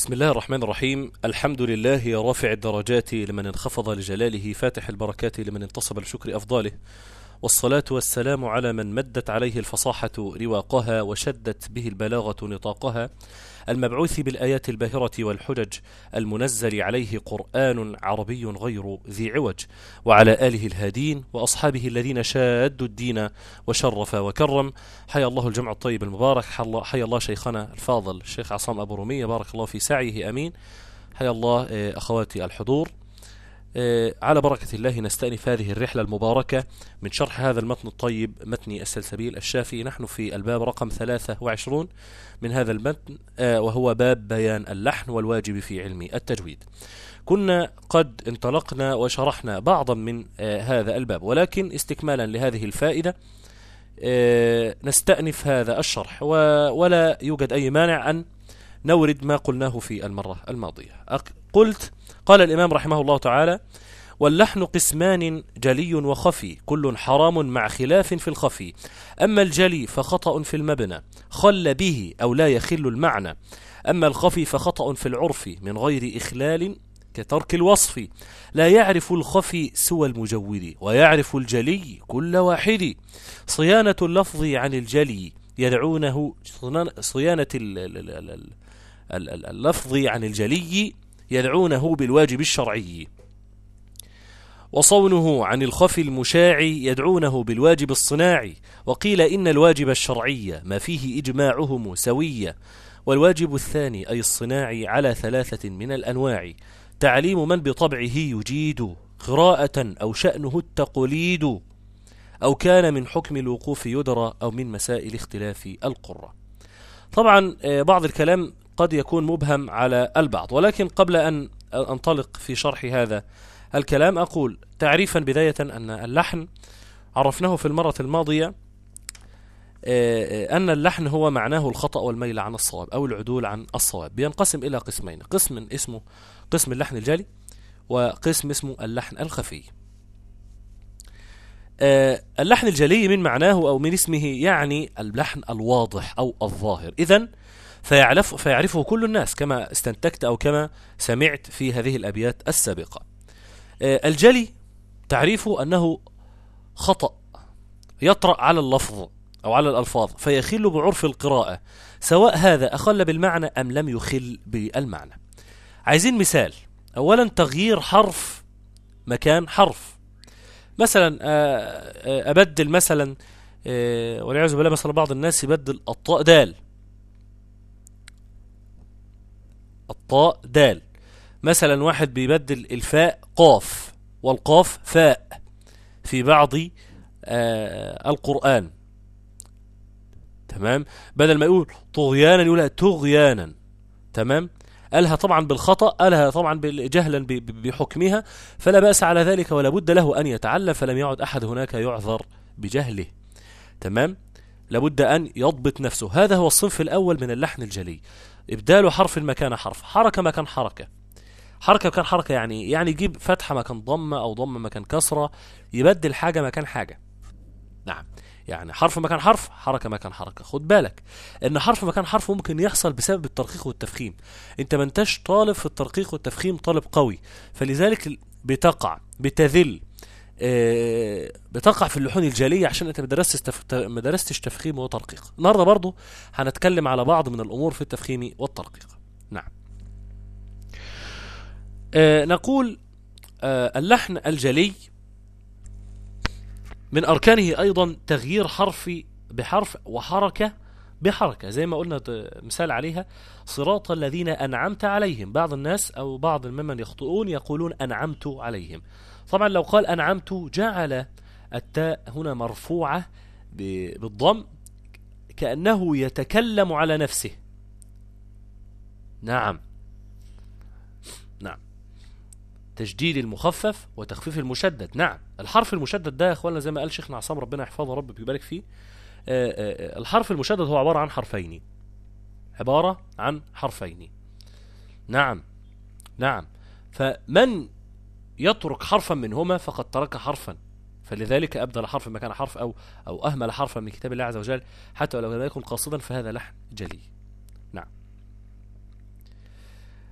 بسم الله الرحمن الرحيم الحمد لله رافع الدرجات لمن انخفض لجلاله فاتح البركات لمن انتصب لشكر أفضاله والصلاة والسلام على من مدت عليه الفصاحة رواقها وشدت به البلاغة نطاقها المبعوث بالآيات الباهرة والحجج المنزل عليه قرآن عربي غير ذي عوج وعلى آله الهادين وأصحابه الذين شادوا الدين وشرف وكرم حيا الله الجمع الطيب المبارك حيا الله شيخنا الفاضل الشيخ عصام أبو رومية بارك الله في سعيه أمين حيا الله أخواتي الحضور على بركة الله نستأنف هذه الرحلة المباركة من شرح هذا المتن الطيب متن السلسبيل الشافي نحن في الباب رقم 23 من هذا المتن وهو باب بيان اللحن والواجب في علم التجويد كنا قد انطلقنا وشرحنا بعضا من هذا الباب ولكن استكمالا لهذه الفائدة نستأنف هذا الشرح ولا يوجد أي مانع أن نورد ما قلناه في المرة الماضية قلت قال الإمام رحمه الله تعالى واللحن قسمان جلي وخفي كل حرام مع خلاف في الخفي أما الجلي فخطأ في المبنى خل به أو لا يخل المعنى أما الخفي فخطأ في العرف من غير إخلال كترك الوصف لا يعرف الخفي سوى المجود ويعرف الجلي كل واحد صيانة اللفظ عن الجلي يدعونه صيانة اللفظ عن الجلي يدعونه بالواجب الشرعي وصونه عن الخفي المشاع يدعونه بالواجب الصناعي وقيل إن الواجب الشرعي ما فيه إجماعهم سوية والواجب الثاني أي الصناعي على ثلاثة من الأنواع تعليم من بطبعه يجيد قراءة أو شأنه التقليد أو كان من حكم الوقوف يدرى أو من مسائل اختلاف القرة طبعا بعض الكلام قد يكون مبهم على البعض ولكن قبل أن أنطلق في شرح هذا الكلام أقول تعريفا بداية أن اللحن عرفناه في المرة الماضية أن اللحن هو معناه الخطأ والميل عن الصواب أو العدول عن الصواب بينقسم إلى قسمين قسم اسمه قسم اللحن الجلي وقسم اسمه اللحن الخفي اللحن الجلي من معناه أو من اسمه يعني اللحن الواضح أو الظاهر إذن فيعرف فيعرفه كل الناس كما استنتجت أو كما سمعت في هذه الأبيات السابقة الجلي تعريفه أنه خطأ يطرأ على اللفظ أو على الألفاظ فيخل بعرف القراءة سواء هذا أخل بالمعنى أم لم يخل بالمعنى عايزين مثال أولا تغيير حرف مكان حرف مثلا أبدل مثلا والعياذ بالله مثلا بعض الناس يبدل الطاء دال الطاء دال مثلا واحد بيبدل الفاء قاف والقاف فاء في بعض آه القرآن تمام بدل ما يقول طغيانا يقول تغيانا تمام قالها طبعا بالخطأ قالها طبعا جهلا بحكمها فلا بأس على ذلك ولا بد له أن يتعلم فلم يعد أحد هناك يعذر بجهله تمام لابد أن يضبط نفسه هذا هو الصنف الأول من اللحن الجلي إبدال حرف مكان حرف حركة مكان حركة حركة مكان حركة يعني يعني يجيب فتحة مكان ضمة أو ضمة مكان كسرة يبدل حاجة مكان حاجة نعم يعني حرف مكان حرف حركة مكان حركة خد بالك ان حرف مكان حرف ممكن يحصل بسبب الترقيق والتفخيم انت ما انتش طالب في الترقيق والتفخيم طالب قوي فلذلك بتقع بتذل آه بتقع في اللحون الجالية عشان انت ما درستش تف... ما درستش تفخيم وترقيق النهارده برضه هنتكلم على بعض من الامور في التفخيم والترقيق نعم آه نقول آه اللحن الجلي من أركانه أيضا تغيير حرف بحرف وحركة بحركة زي ما قلنا مثال عليها صراط الذين أنعمت عليهم بعض الناس أو بعض ممن يخطئون يقولون أنعمت عليهم طبعا لو قال أنعمت جعل التاء هنا مرفوعة بالضم كأنه يتكلم على نفسه نعم نعم تجديد المخفف وتخفيف المشدد نعم الحرف المشدد ده يا اخوانا زي ما قال شيخنا عصام ربنا يحفظه رب بيبارك فيه آآ آآ الحرف المشدد هو عبارة عن حرفين عبارة عن حرفين نعم نعم فمن يترك حرفا منهما فقد ترك حرفا فلذلك أبدل حرف مكان حرف أو أو أهمل حرفا من كتاب الله عز وجل حتى لو لم يكن قاصدا فهذا لحن جلي نعم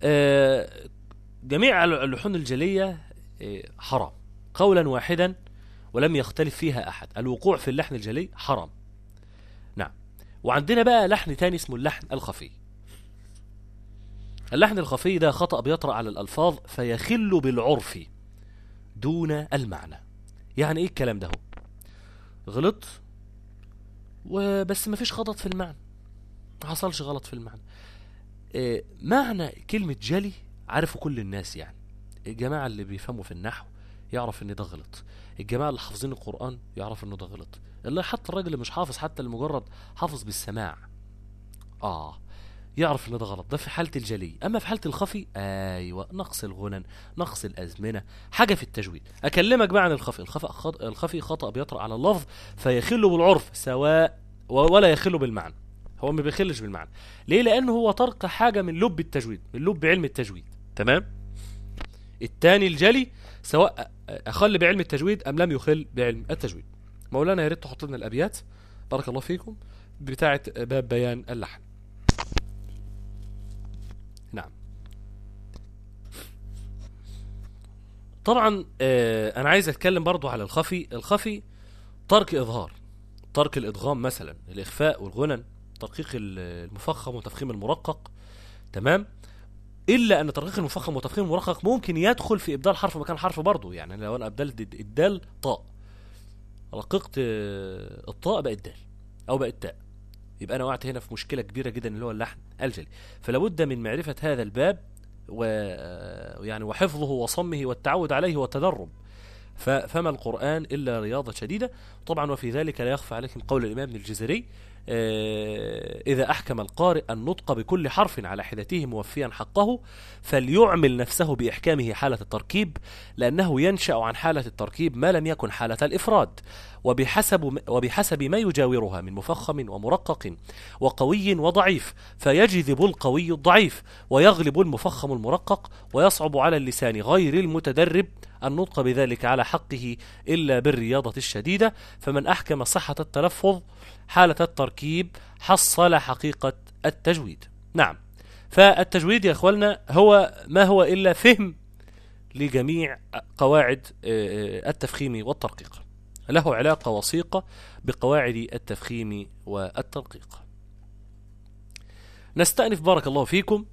آه، جميع اللحون الجلية آه، حرام قولا واحدا ولم يختلف فيها أحد الوقوع في اللحن الجلي حرام نعم وعندنا بقى لحن تاني اسمه اللحن الخفي اللحن الخفي ده خطأ بيطرأ على الألفاظ فيخل بالعرف دون المعنى يعني ايه الكلام ده هو غلط وبس ما فيش غلط في المعنى ما حصلش غلط في المعنى إيه معنى كلمة جلي عارفه كل الناس يعني الجماعة اللي بيفهموا في النحو يعرف ان ده غلط الجماعة اللي حافظين القرآن يعرف انه ده غلط اللي حتى الراجل اللي مش حافظ حتى لمجرد حافظ بالسماع اه يعرف ان ده غلط ده في حالة الجلي اما في حالة الخفي ايوه نقص الغنن نقص الازمنة حاجة في التجويد اكلمك بقى عن الخفي الخفي, خط... الخفي خطأ بيطرأ على اللفظ فيخل بالعرف سواء و- ولا يخل بالمعنى هو ما بيخلش بالمعنى ليه لانه هو ترك حاجة من لب التجويد من لب علم التجويد تمام التاني الجلي سواء اخل بعلم التجويد ام لم يخل بعلم التجويد مولانا يا ريت تحط لنا الابيات بارك الله فيكم بتاعه باب بيان اللحن نعم طبعا آه انا عايز اتكلم برضو على الخفي الخفي ترك اظهار ترك الادغام مثلا الاخفاء والغنن ترقيق ال- المفخم وتفخيم المرقق تمام الا ان ترقيق المفخم وتفخيم المرقق ممكن يدخل في ابدال حرف مكان حرف برضه يعني لو انا ابدلت الد- الدال طاء رققت آه، الطاء بقت دال او بقت تاء يبقى انا وقعت هنا في مشكله كبيره جدا اللي هو اللحن الجلي فلا بد من معرفه هذا الباب ويعني وحفظه وصمه والتعود عليه والتدرب ف- فما القرآن إلا رياضة شديدة طبعا وفي ذلك لا يخفى عليكم قول الإمام ابن الجزري آه، إذا أحكم القارئ النطق بكل حرف على حدته موفيا حقه فليعمل نفسه بإحكامه حالة التركيب لأنه ينشأ عن حالة التركيب ما لم يكن حالة الإفراد وبحسب وبحسب ما يجاورها من مفخم ومرقق وقوي وضعيف فيجذب القوي الضعيف ويغلب المفخم المرقق ويصعب على اللسان غير المتدرب النطق بذلك على حقه إلا بالرياضة الشديدة فمن أحكم صحة التلفظ حالة التركيب حصل حقيقة التجويد نعم فالتجويد يا أخوالنا هو ما هو إلا فهم لجميع قواعد آه، التفخيم والترقيق له علاقة وثيقة بقواعد التفخيم والترقيق نستأنف بارك الله فيكم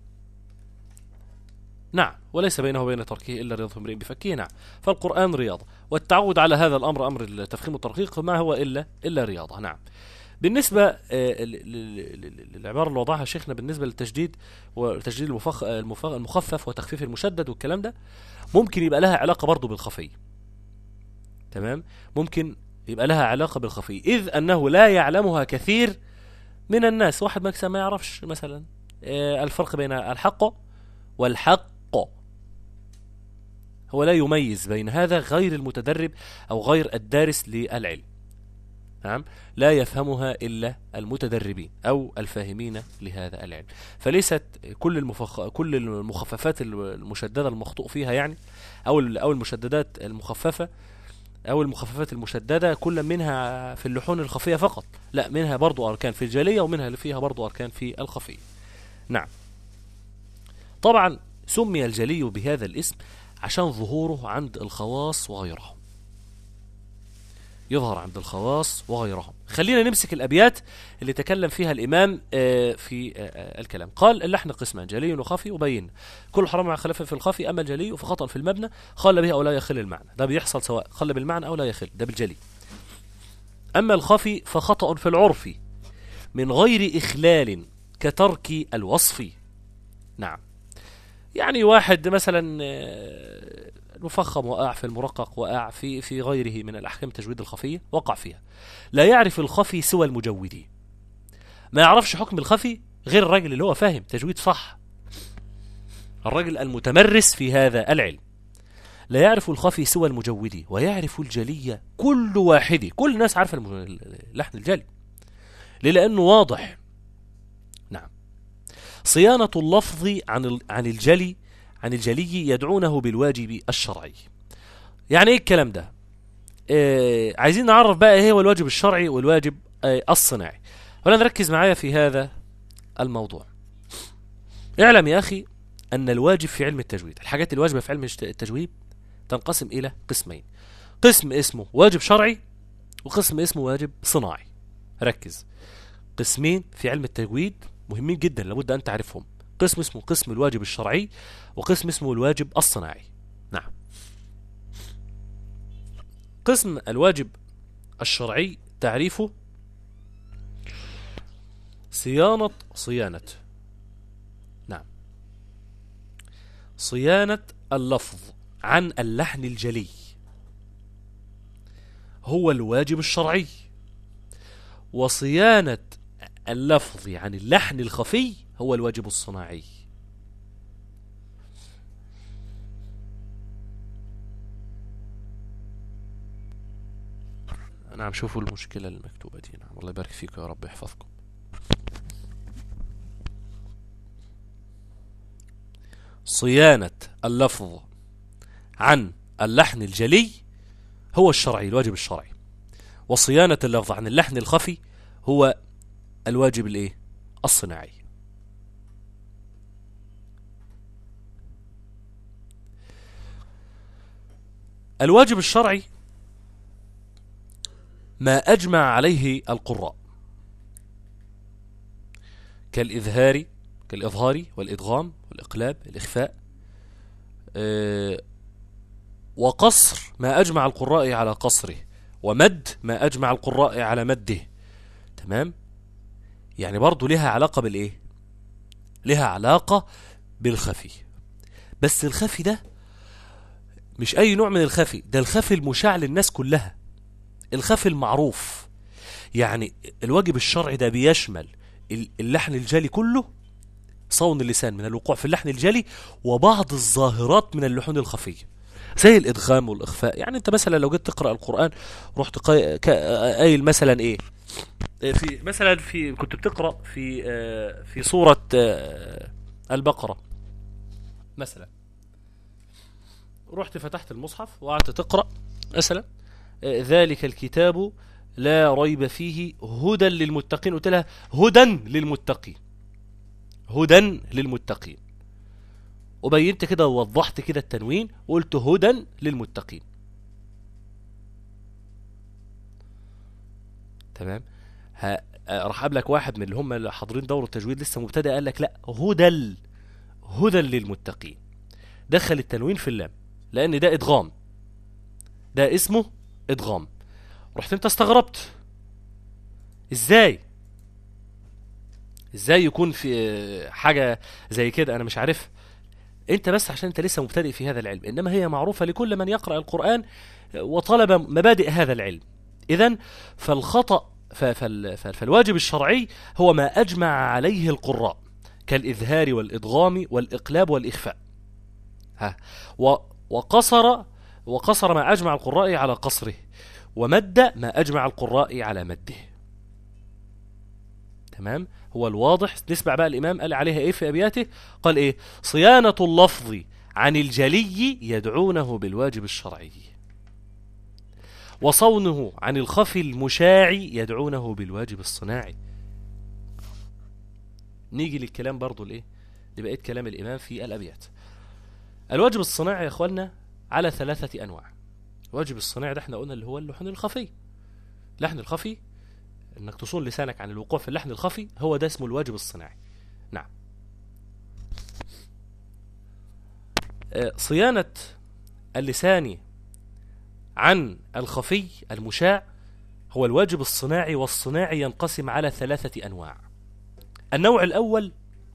نعم وليس بينه وبين تركه الا رياضه امرئ بفكه نعم فالقران رياضه والتعود على هذا الامر امر التفخيم والترقيق ما هو الا الا رياضه نعم بالنسبه آه، ل- ل- ل- للعباره اللي وضعها شيخنا بالنسبه للتجديد وتجديد المفخ المفخ المخفف وتخفيف المشدد والكلام ده ممكن يبقى لها علاقه برضه بالخفي تمام ممكن يبقى لها علاقه بالخفي اذ انه لا يعلمها كثير من الناس واحد مثلا ما يعرفش مثلا آه، الفرق بين الحق والحق هو لا يميز بين هذا غير المتدرب او غير الدارس للعلم نعم لا يفهمها الا المتدربين او الفاهمين لهذا العلم فليست كل المفخ... كل المخففات المشدده المخطوء فيها يعني او ال- او المشددات المخففه او المخففات المشدده كل منها في اللحون الخفيه فقط لا منها برضو اركان في الجاليه ومنها اللي فيها برضو اركان في الخفيه نعم طبعا سمي الجلي بهذا الاسم عشان ظهوره عند الخواص وغيرهم يظهر عند الخواص وغيرهم خلينا نمسك الأبيات اللي تكلم فيها الإمام آه، في آه، آه، الكلام قال اللحن قسمان جلي وخفي وبين كل حرام مع خلاف في الخفي أما الجلي فخطأ في المبنى خل به أو لا يخل المعنى ده بيحصل سواء خل بالمعنى أو لا يخل ده بالجلي أما الخفي فخطأ في العرف من غير إخلال كترك الوصف نعم يعني واحد مثلا آه، المفخم وقع في المرقق وقع في في غيره من الاحكام التجويد الخفيه وقع فيها لا يعرف الخفي سوى المجودين ما يعرفش حكم الخفي غير الراجل اللي هو فاهم تجويد صح الراجل المتمرس في هذا العلم لا يعرف الخفي سوى المجودي ويعرف الجلي كل واحد كل الناس عارفه الم- اللحن الجلي ليه لانه واضح نعم صيانة اللفظ عن ال- عن الجلي عن الجلي يدعونه بالواجب الشرعي. يعني ايه الكلام ده؟ آه عايزين نعرف بقى ايه هو الواجب الشرعي والواجب آه الصناعي. ولا نركز معايا في هذا الموضوع. اعلم يا اخي أن الواجب في علم التجويد الحاجات الواجبة في علم الت- التجويد تنقسم إلى قسمين قسم اسمه واجب شرعي وقسم اسمه واجب صناعي ركز قسمين في علم التجويد مهمين جدا لابد أن تعرفهم قسم اسمه قسم الواجب الشرعي وقسم اسمه الواجب الصناعي نعم قسم الواجب الشرعي تعريفه صيانة صيانة نعم صيانة اللفظ عن اللحن الجلي هو الواجب الشرعي وصيانة اللفظ عن اللحن الخفي هو الواجب الصناعي نعم شوفوا المشكلة المكتوبة دي نعم الله يبارك فيكم يا رب يحفظكم صيانة اللفظ عن اللحن الجلي هو الشرعي الواجب الشرعي وصيانة اللفظ عن اللحن الخفي هو الواجب الايه الصناعي الواجب الشرعي ما أجمع عليه القراء كالإظهار كالإظهار والإدغام والإقلاب الإخفاء آه، وقصر ما أجمع القراء على قصره ومد ما أجمع القراء على مده تمام يعني برضو لها علاقة بالإيه لها علاقة بالخفي بس الخفي ده مش أي نوع من الخفي ده الخفي المشاع للناس كلها الخفي المعروف يعني الواجب الشرعي ده بيشمل ال- اللحن الجلي كله صون اللسان من الوقوع في اللحن الجلي وبعض الظاهرات من اللحون الخفية زي الإدغام والإخفاء يعني أنت مثلا لو جيت تقرأ القرآن رحت قاي- كا- قايل مثلا إيه في مثلا في كنت بتقرأ في آه، في سورة آه، البقرة مثلا رحت فتحت المصحف وقعدت تقرأ مثلا آه، ذلك الكتاب لا ريب فيه هدى للمتقين قلت لها هدى للمتقين هدى للمتقين وبينت كده ووضحت كده التنوين وقلت هدى للمتقين تمام ها آه، راح قابلك واحد من اللي هم اللي حاضرين دورة التجويد لسه مبتدئ قال لك لا هدى ال- هدى للمتقين دخل التنوين في اللام لان ده ادغام ده اسمه ادغام رحت انت استغربت ازاي ازاي يكون في حاجة زي كده انا مش عارف انت بس عشان انت لسه مبتدئ في هذا العلم انما هي معروفة لكل من يقرأ القرآن وطلب مبادئ هذا العلم اذا فالخطأ ف- فال- ف- فالواجب الشرعي هو ما اجمع عليه القراء كالإظهار والإدغام والإقلاب والإخفاء ها و- وقصر وقصر ما أجمع القراء على قصره ومد ما أجمع القراء على مده تمام هو الواضح نسمع بقى الإمام قال عليها إيه في أبياته قال إيه صيانة اللفظ عن الجلي يدعونه بالواجب الشرعي وصونه عن الخفي المشاع يدعونه بالواجب الصناعي نيجي للكلام برضو الايه لبقيه كلام الامام في الابيات الواجب الصناعي يا اخوانا على ثلاثه انواع الواجب الصناعي ده احنا قلنا اللي هو اللحن الخفي اللحن الخفي انك تصون لسانك عن الوقوع في اللحن الخفي هو ده اسمه الواجب الصناعي نعم آه، صيانه اللسان عن الخفي المشاع هو الواجب الصناعي والصناعي ينقسم على ثلاثه انواع النوع الأول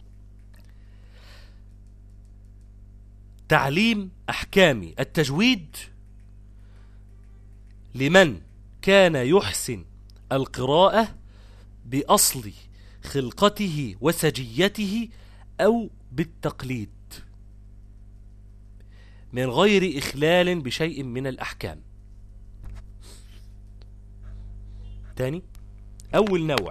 تعليم أحكام التجويد لمن كان يحسن القراءة بأصل خلقته وسجيته أو بالتقليد من غير إخلال بشيء من الأحكام تاني أول نوع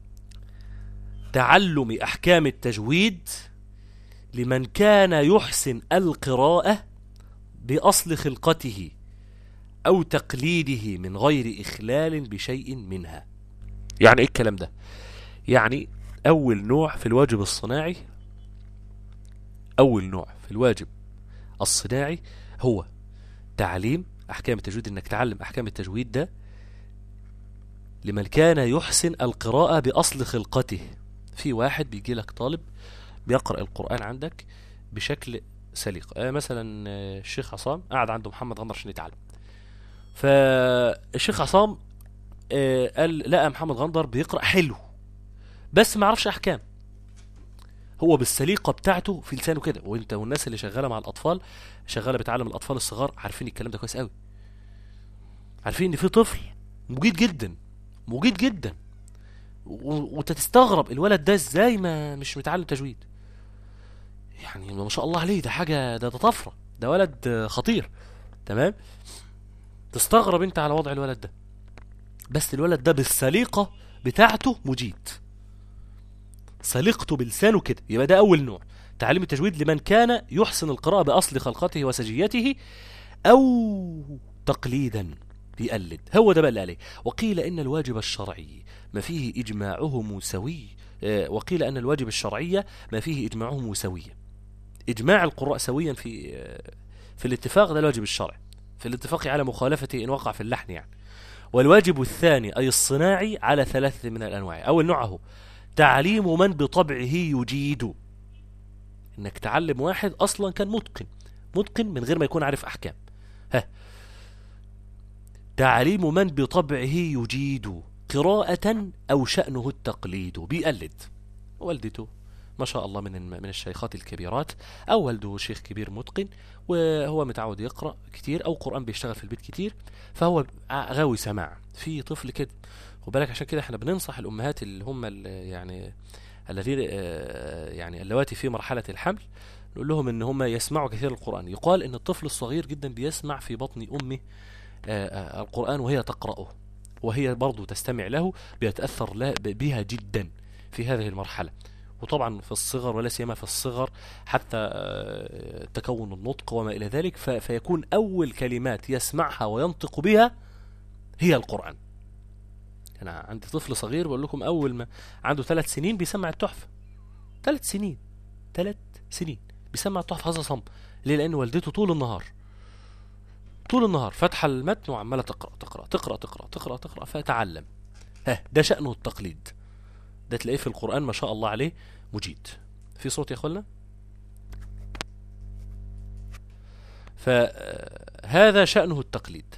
تعلم احكام التجويد لمن كان يحسن القراءه باصل خلقته او تقليده من غير اخلال بشيء منها يعني ايه الكلام ده يعني اول نوع في الواجب الصناعي أول نوع في الواجب الصناعي هو تعليم أحكام التجويد إنك تعلم أحكام التجويد ده لمن كان يحسن القراءة بأصل خلقته في واحد بيجي لك طالب بيقرأ القرآن عندك بشكل سليق آه مثلا آه، الشيخ عصام قعد عنده محمد غندر عشان يتعلم فالشيخ عصام آه، قال لقى محمد غندر بيقرأ حلو بس ما عرفش أحكام هو بالسليقة بتاعته في لسانه كده وانت والناس اللي شغالة مع الأطفال شغالة بتعلم الأطفال الصغار عارفين الكلام ده كويس قوي عارفين ان في طفل مجيد جدا مجيد جدا و- وانت تستغرب الولد ده ازاي ما مش متعلم تجويد يعني ما شاء الله عليه ده حاجة ده ده طفرة ده ولد آه، خطير تمام تستغرب انت على وضع الولد ده بس الولد ده بالسليقة بتاعته مجيد سليقته بلسانه كده يبقى ده أول نوع تعليم التجويد لمن كان يحسن القراءة بأصل خلقته وسجيته أو تقليدا بيقلد هو ده بقى اللي عليه وقيل إن الواجب الشرعي ما فيه إجماعهم سوي آه، وقيل أن الواجب الشرعية ما فيه إجماعهم سويا إجماع القراء سويا في آه، في الاتفاق ده الواجب الشرعي في الاتفاق على مخالفته إن وقع في اللحن يعني والواجب الثاني أي الصناعي على ثلاثة من الأنواع أول نوعه تعليم من بطبعه يجيد انك تعلم واحد اصلا كان متقن متقن من غير ما يكون عارف احكام ها تعليم من بطبعه يجيد قراءة او شأنه التقليد بيقلد والدته ما شاء الله من الم- من الشيخات الكبيرات او والده شيخ كبير متقن وهو متعود يقرا كتير او قران بيشتغل في البيت كتير فهو ع- غاوي سماع في طفل كده خد بالك عشان كده احنا بننصح الامهات اللي هم ال- يعني الذين آه، يعني اللواتي في مرحله الحمل نقول لهم ان هم يسمعوا كثير القران يقال ان الطفل الصغير جدا بيسمع في بطن امه آه، آه، القران وهي تقراه وهي برضه تستمع له بيتاثر لا- ب- بها جدا في هذه المرحله وطبعا في الصغر ولا سيما في الصغر حتى آه، تكون النطق وما الى ذلك ف- فيكون اول كلمات يسمعها وينطق بها هي القران انا عندي طفل صغير بقول لكم اول ما عنده ثلاث سنين بيسمع التحفه ثلاث سنين ثلاث سنين بيسمع التحفه هذا صم ليه لان والدته طول النهار طول النهار فاتحه المتن وعماله تقرا تقرا تقرا تقرا تقرا تقرا فتعلم ها ده شانه التقليد ده تلاقيه في القران ما شاء الله عليه مجيد في صوت يا اخوانا فهذا شأنه التقليد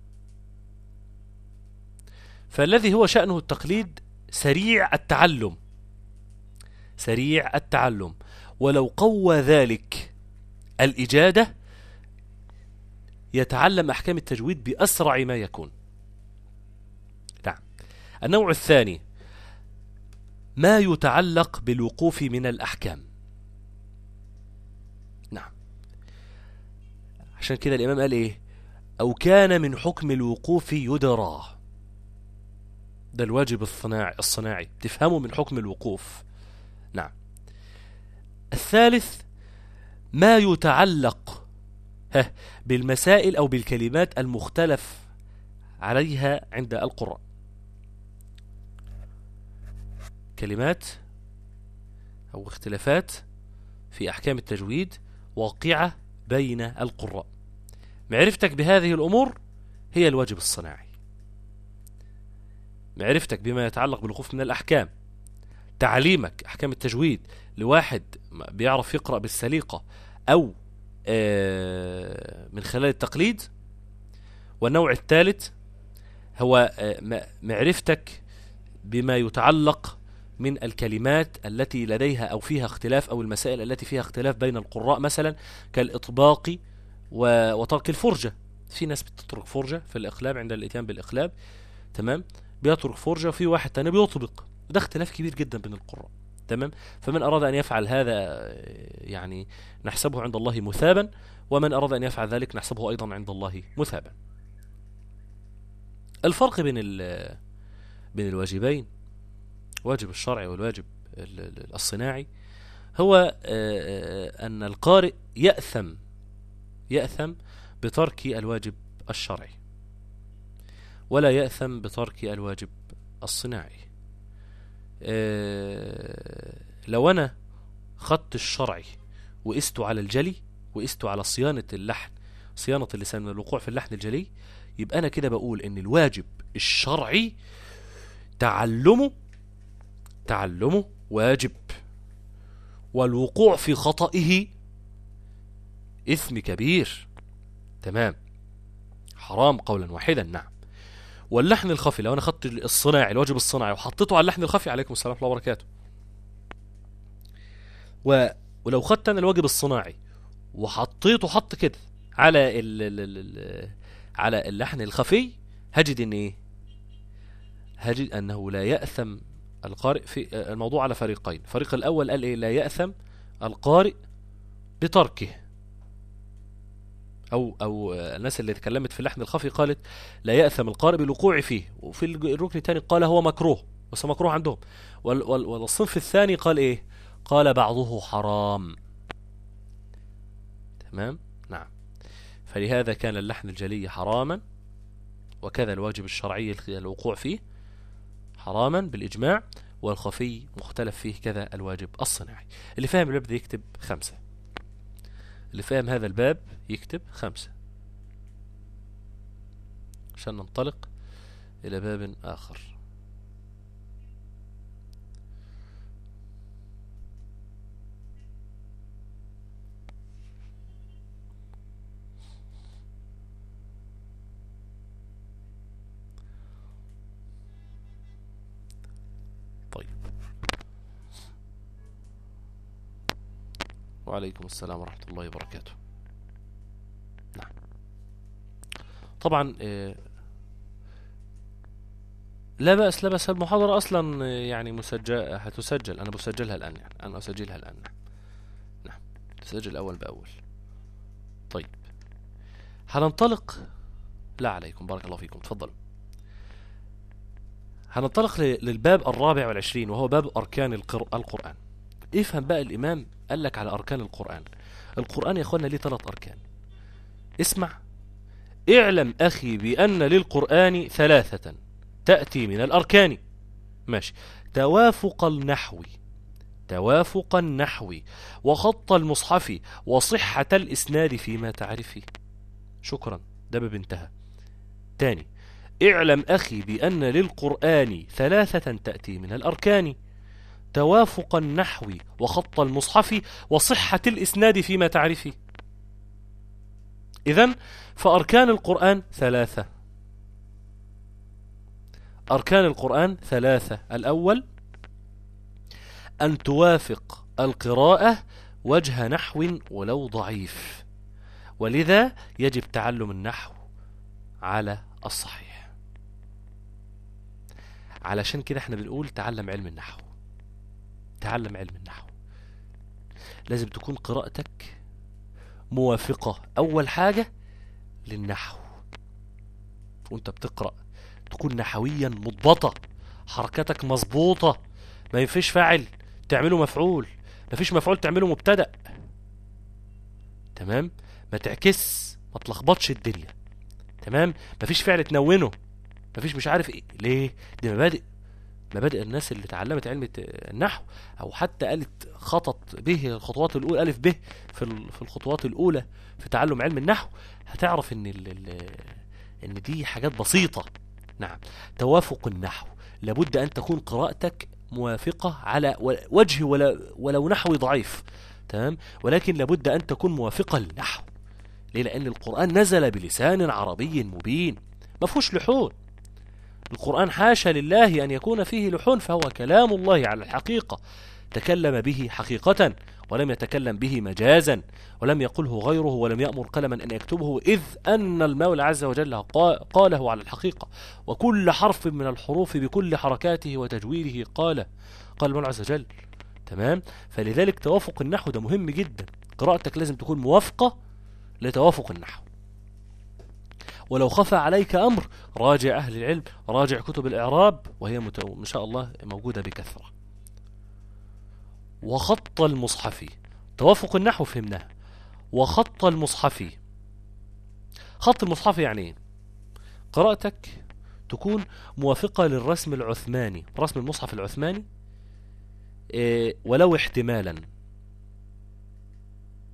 فالذي هو شأنه التقليد سريع التعلم سريع التعلم ولو قوى ذلك الإجادة يتعلم أحكام التجويد بأسرع ما يكون نعم النوع الثاني ما يتعلق بالوقوف من الأحكام نعم عشان كده الإمام قال إيه أو كان من حكم الوقوف يدرى ده الواجب الصناعي الصناعي تفهمه من حكم الوقوف نعم الثالث ما يتعلق ها بالمسائل أو بالكلمات المختلف عليها عند القراء كلمات أو اختلافات في أحكام التجويد واقعة بين القراء معرفتك بهذه الأمور هي الواجب الصناعي معرفتك بما يتعلق بالوقوف من الأحكام تعليمك أحكام التجويد لواحد بيعرف يقرأ بالسليقة أو آه، من خلال التقليد والنوع الثالث هو آه، م- معرفتك بما يتعلق من الكلمات التي لديها أو فيها اختلاف أو المسائل التي فيها اختلاف بين القراء مثلا كالإطباق و- وترك الفرجة في ناس بتترك فرجة في الإقلاب عند الإتيان بالإقلاب تمام بيترك فرجة وفي واحد تاني بيطبق ده اختلاف كبير جدا بين القراء تمام فمن أراد أن يفعل هذا آه، يعني نحسبه عند الله مثابا ومن أراد أن يفعل ذلك نحسبه أيضا عند الله مثابا الفرق بين ال- بين الواجبين واجب الشرعي والواجب ال- ال- الصناعي هو آه، آه، أن القارئ يأثم يأثم بترك الواجب الشرعي ولا يأثم بترك الواجب الصناعي آه، لو أنا خدت الشرعي وقست على الجلي وقست على صيانة اللحن صيانة اللسان من الوقوع في اللحن الجلي يبقى أنا كده بقول إن الواجب الشرعي تعلمه تعلمه واجب والوقوع في خطئه إثم كبير تمام حرام قولا واحدا نعم واللحن الخفي لو انا خدت الصناعي الواجب الصناعي وحطيته على اللحن الخفي عليكم السلام ورحمه الله وبركاته و... ولو خدت انا الواجب الصناعي وحطيته حط كده على ال... ال... ال... ال... على اللحن الخفي هجد ان ايه هجد انه لا يأثم القارئ في الموضوع على فريقين الفريق الاول قال ايه لا يأثم القارئ بتركه او او الناس اللي تكلمت في اللحن الخفي قالت لا يأثم القارئ بالوقوع فيه وفي الركن الثاني قال هو مكروه بس مكروه عندهم وال وال والصنف الثاني قال ايه قال بعضه حرام تمام نعم فلهذا كان اللحن الجلي حراما وكذا الواجب الشرعي الوقوع فيه حراما بالإجماع والخفي مختلف فيه كذا الواجب الصناعي اللي فاهم الباب ده يكتب خمسة اللي فاهم هذا الباب يكتب خمسة عشان ننطلق إلى باب آخر طيب وعليكم السلام ورحمة الله وبركاته نعم طبعا آه، لا بأس لا بأس المحاضرة أصلا آه، يعني مسجل هتسجل أنا بسجلها الآن يعني أنا أسجلها الآن نعم نعم تسجل أول بأول طيب هننطلق لا عليكم بارك الله فيكم تفضلوا هننطلق ل- للباب الرابع والعشرين وهو باب أركان القر- القرآن افهم بقى الإمام قال لك على أركان القرآن القرآن يا أخوانا ليه ثلاث أركان اسمع اعلم أخي بأن للقرآن ثلاثة تأتي من الأركان ماشي توافق النحو توافق النحو وخط المصحف وصحة الإسناد فيما تعرفه شكرا ده باب انتهى تاني اعلم أخي بأن للقرآن ثلاثة تأتي من الأركان توافق النحو وخط المصحف وصحة الإسناد فيما تعرفه إذن فأركان القرآن ثلاثة أركان القرآن ثلاثة الأول أن توافق القراءة وجه نحو ولو ضعيف ولذا يجب تعلم النحو على الصحيح علشان كده احنا بنقول تعلم علم النحو تعلم علم النحو لازم تكون قراءتك موافقة أول حاجة للنحو وانت بتقرأ تكون نحويا مضبطة حركاتك مظبوطة ما ينفيش فاعل تعمله مفعول ما فيش مفعول تعمله مبتدأ تمام ما تعكس ما تلخبطش الدنيا تمام ما فيش فعل تنونه ما فيش مش عارف ايه ليه دي مبادئ مبادئ الناس اللي اتعلمت علم الت- النحو او حتى قالت خطط به الخطوات الاولى الف به في ال- في الخطوات الاولى في تعلم علم النحو هتعرف ان ال ال ان دي حاجات بسيطه نعم توافق النحو لابد ان تكون قراءتك موافقه على و- وجه ولا ولو نحوي ضعيف تمام ولكن لابد ان تكون موافقه للنحو ليه لان القران نزل بلسان عربي مبين ما فيهوش لحون القرآن حاشا لله أن يكون فيه لحون فهو كلام الله على الحقيقة تكلم به حقيقة ولم يتكلم به مجازا ولم يقله غيره ولم يأمر قلما أن يكتبه إذ أن المولى عز وجل قا- قاله على الحقيقة وكل حرف من الحروف بكل حركاته وتجويده قال قال المولى عز وجل تمام فلذلك توافق النحو ده مهم جدا قراءتك لازم تكون موافقة لتوافق النحو ولو خفى عليك أمر راجع أهل العلم راجع كتب الإعراب وهي مت... إن شاء الله موجودة بكثرة وخط المصحف توافق النحو فهمناها وخط المصحف خط المصحف يعني ايه قراءتك تكون موافقة للرسم العثماني رسم المصحف العثماني إيه ولو احتمالا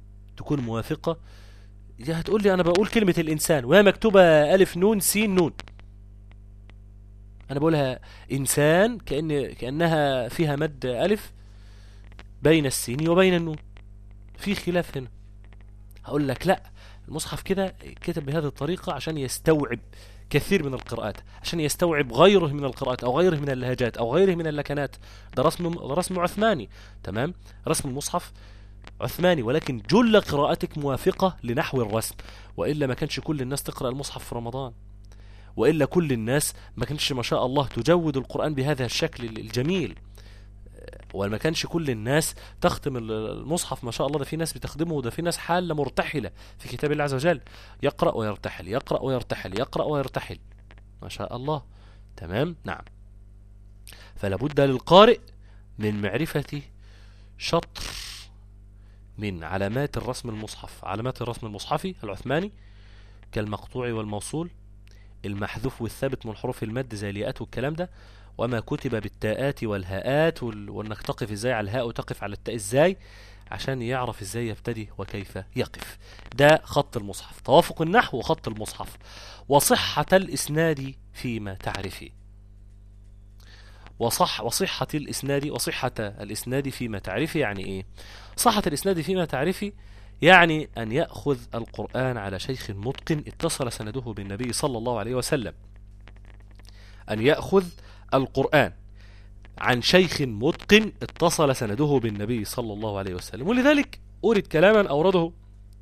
تكون موافقة يا هتقول لي أنا بقول كلمة الإنسان وهي مكتوبة ألف نون سين نون أنا بقولها إنسان كأن كأنها فيها مد ألف بين السين وبين النون في خلاف هنا هقول لك لا المصحف كده كتب بهذه الطريقة عشان يستوعب كثير من القراءات عشان يستوعب غيره من القراءات او غيره من اللهجات او غيره من اللكنات ده رسم ده رسم عثماني تمام رسم المصحف عثماني ولكن جل قراءتك موافقة لنحو الرسم وإلا ما كانش كل الناس تقرأ المصحف في رمضان وإلا كل الناس ما كانش ما شاء الله تجود القرآن بهذا الشكل الجميل وما كانش كل الناس تختم المصحف ما شاء الله ده في ناس بتخدمه وده في ناس حالة مرتحلة في كتاب الله عز وجل يقرأ ويرتحل يقرأ ويرتحل يقرأ ويرتحل ما شاء الله تمام نعم فلا بد للقارئ من معرفة شطر من علامات الرسم المصحف علامات الرسم المصحفي العثماني كالمقطوع والموصول المحذوف والثابت من حروف المد زي الياءات والكلام ده وما كتب بالتاءات والهاءات وال... وانك تقف ازاي على الهاء وتقف على التاء ازاي عشان يعرف ازاي يبتدي وكيف يقف ده خط المصحف توافق النحو وخط المصحف وصحة الإسناد فيما تعرفي وصح وصحة الإسناد وصحة الإسناد فيما تعرفي يعني إيه صحة الإسناد فيما تعرفي يعني أن يأخذ القرآن على شيخ متقن اتصل سنده بالنبي صلى الله عليه وسلم أن يأخذ القرآن عن شيخ متقن اتصل سنده بالنبي صلى الله عليه وسلم ولذلك أورد كلاما أورده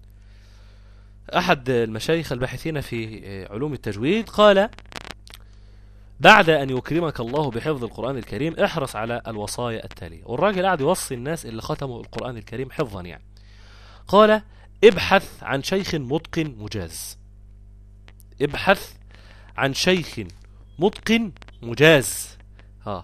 أحد المشايخ الباحثين في علوم التجويد قال بعد أن يكرمك الله بحفظ القرآن الكريم احرص على الوصايا التالية والراجل قاعد يوصي الناس اللي ختموا القرآن الكريم حفظا يعني قال ابحث عن شيخ متقن مجاز ابحث عن شيخ متقن مجاز ها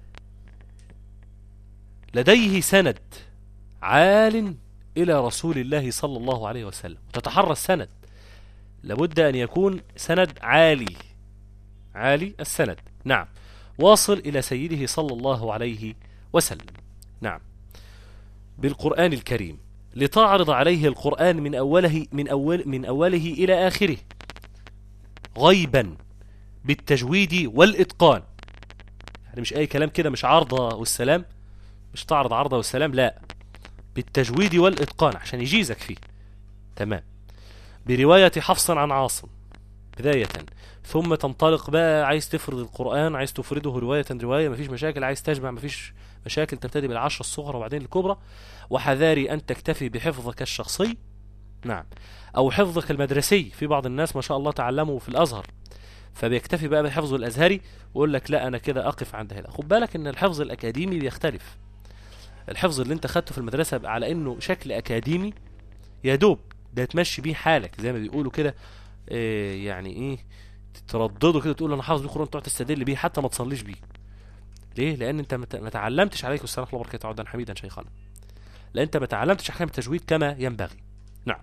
لديه سند عال إلى رسول الله صلى الله عليه وسلم تتحرى السند لابد أن يكون سند عالي عالي السند نعم واصل إلى سيده صلى الله عليه وسلم نعم بالقرآن الكريم لتعرض عليه القرآن من أوله من أول من أوله إلى آخره غيبا بالتجويد والإتقان يعني مش أي كلام كده مش عارضة والسلام مش تعرض عرضة والسلام لا بالتجويد والإتقان عشان يجيزك فيه تمام برواية حفص عن عاصم بداية ثم تنطلق بقى عايز تفرض القرآن عايز تفرده رواية رواية مفيش مشاكل عايز تجمع مفيش مشاكل تبتدي بالعشرة الصغرى وبعدين الكبرى وحذاري أن تكتفي بحفظك الشخصي نعم أو حفظك المدرسي في بعض الناس ما شاء الله تعلموا في الأزهر فبيكتفي بقى بحفظه الأزهري ويقول لك لا أنا كده أقف عند هنا خد بالك إن الحفظ الأكاديمي بيختلف الحفظ اللي أنت خدته في المدرسة على إنه شكل أكاديمي يا دوب ده تمشي بيه حالك زي ما بيقولوا كده إيه يعني إيه تردده كده تقول أنا حافظ بيه القرآن تقعد تستدل بيه حتى ما تصليش بيه ليه؟ لأن أنت ما تعلمتش عليك السلام الله وبركاته عودا حميدا شيخنا لأن أنت ما تعلمتش أحكام التجويد كما ينبغي نعم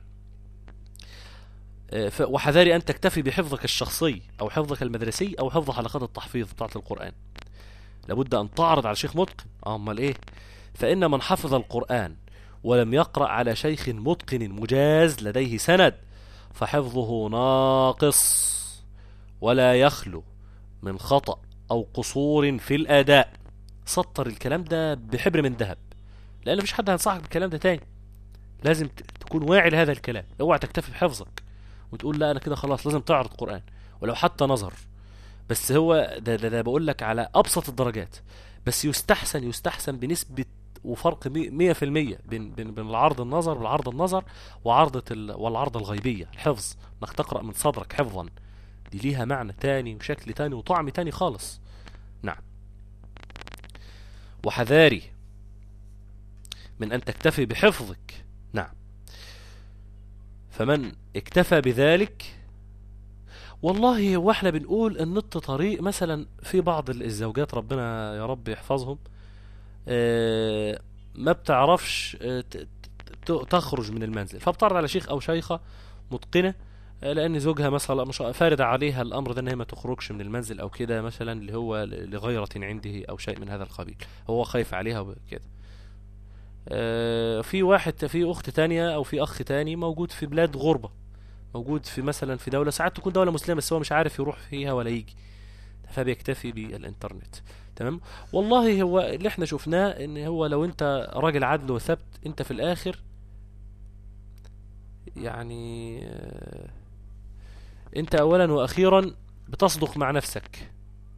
وحذاري أن تكتفي بحفظك الشخصي أو حفظك المدرسي أو حفظ حلقات التحفيظ بتاعة القرآن لابد أن تعرض على شيخ متقن أمال إيه فإن من حفظ القرآن ولم يقرأ على شيخ متقن مجاز لديه سند فحفظه ناقص ولا يخلو من خطأ أو قصور في الأداء سطر الكلام ده بحبر من ذهب لأن مفيش حد هينصحك بالكلام ده تاني لازم تكون واعي لهذا الكلام اوعى تكتفي بحفظك وتقول لا انا كده خلاص لازم تعرض قرآن ولو حتى نظر بس هو ده ده, ده بقول لك على ابسط الدرجات بس يستحسن يستحسن بنسبة وفرق 100% بين بين بين العرض النظر والعرض النظر وعرضة ال... والعرض الغيبية الحفظ انك تقرأ من صدرك حفظا دي ليها معنى تاني وشكل تاني وطعم تاني خالص نعم وحذاري من أن تكتفي بحفظك نعم فمن اكتفى بذلك والله هو احنا بنقول النط طريق مثلا في بعض الزوجات ربنا يا رب يحفظهم اه ما بتعرفش اه تخرج من المنزل فبتعرض على شيخ او شيخه متقنه لان زوجها مثلا مش فارض عليها الامر ده ان هي ما تخرجش من المنزل او كده مثلا اللي هو لغيرة عنده او شيء من هذا القبيل هو خايف عليها وكده آه، في واحد في اخت تانية او في اخ تاني موجود في بلاد غربة موجود في مثلا في دولة ساعات تكون دولة مسلمة بس هو مش عارف يروح فيها ولا يجي فبيكتفي بالانترنت تمام والله هو اللي احنا شفناه ان هو لو انت راجل عدل وثبت انت في الاخر يعني آه، انت اولا واخيرا بتصدق مع نفسك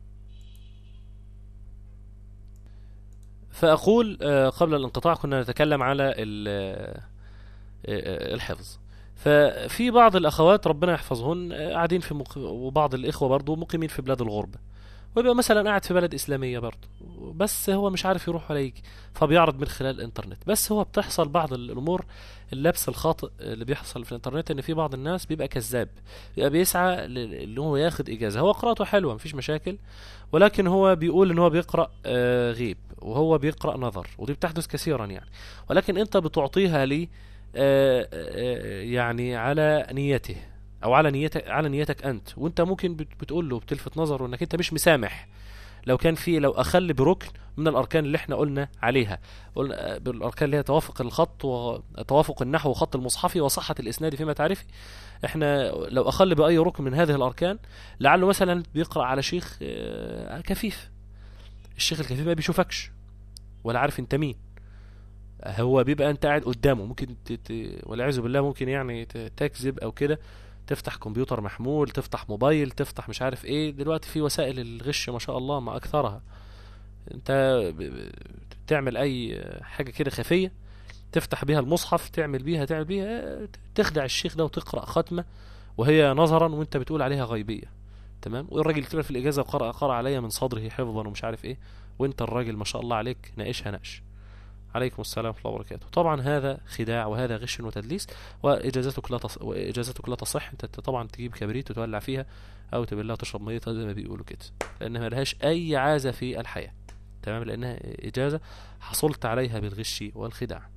فاقول آه، قبل الانقطاع كنا نتكلم على ال- آه، آه، الحفظ ففي بعض الاخوات ربنا يحفظهن آه، قاعدين في مق... وبعض الاخوه برضو مقيمين في بلاد الغربه ويبقى مثلا قاعد في بلد اسلاميه برضو بس هو مش عارف يروح ولا يجي فبيعرض من خلال الانترنت بس هو بتحصل بعض الامور اللبس الخاطئ اللي بيحصل في الانترنت ان في بعض الناس بيبقى كذاب بيبقى بيسعى ل- ان هو ياخد اجازه هو قراءته حلوه مفيش مشاكل ولكن هو بيقول ان هو بيقرا آه، غيب وهو بيقرا نظر ودي بتحدث كثيرا يعني ولكن انت بتعطيها لي آه، آه، يعني على نيته او على نيتك على نيتك انت وانت ممكن بت- بتقول له بتلفت نظره انك انت مش مسامح لو كان في لو اخل بركن من الاركان اللي احنا قلنا عليها قلنا آه، بالاركان اللي هي توافق الخط وتوافق النحو وخط المصحفي وصحه الاسناد فيما تعرفي احنا لو اخل باي ركن من هذه الاركان لعله مثلا بيقرا على شيخ آه، كفيف الشيخ الكفيف ما بيشوفكش ولا عارف انت مين هو بيبقى انت قاعد قدامه ممكن ت... ت... والعياذ بالله ممكن يعني ت... تكذب او كده تفتح كمبيوتر محمول تفتح موبايل تفتح مش عارف ايه دلوقتي في وسائل الغش ما شاء الله ما اكثرها انت ب... ب- تعمل اي حاجه كده خفيه تفتح بيها المصحف تعمل بيها تعمل بيها تخدع الشيخ ده وتقرا ختمه وهي نظرا وانت بتقول عليها غيبيه تمام والراجل طلع في الاجازه وقرا قرا عليا من صدره حفظا ومش عارف ايه وانت الراجل ما شاء الله عليك ناقشها نقش عليكم السلام ورحمه الله وبركاته طبعا هذا خداع وهذا غش وتدليس واجازتك لا تص... واجازتك لا تصح انت طبعا تجيب كبريت وتولع فيها او تبلها تشرب ميتها زي ما بيقولوا كده لانها ملهاش اي عازه في الحياه تمام لانها اجازه حصلت عليها بالغش والخداع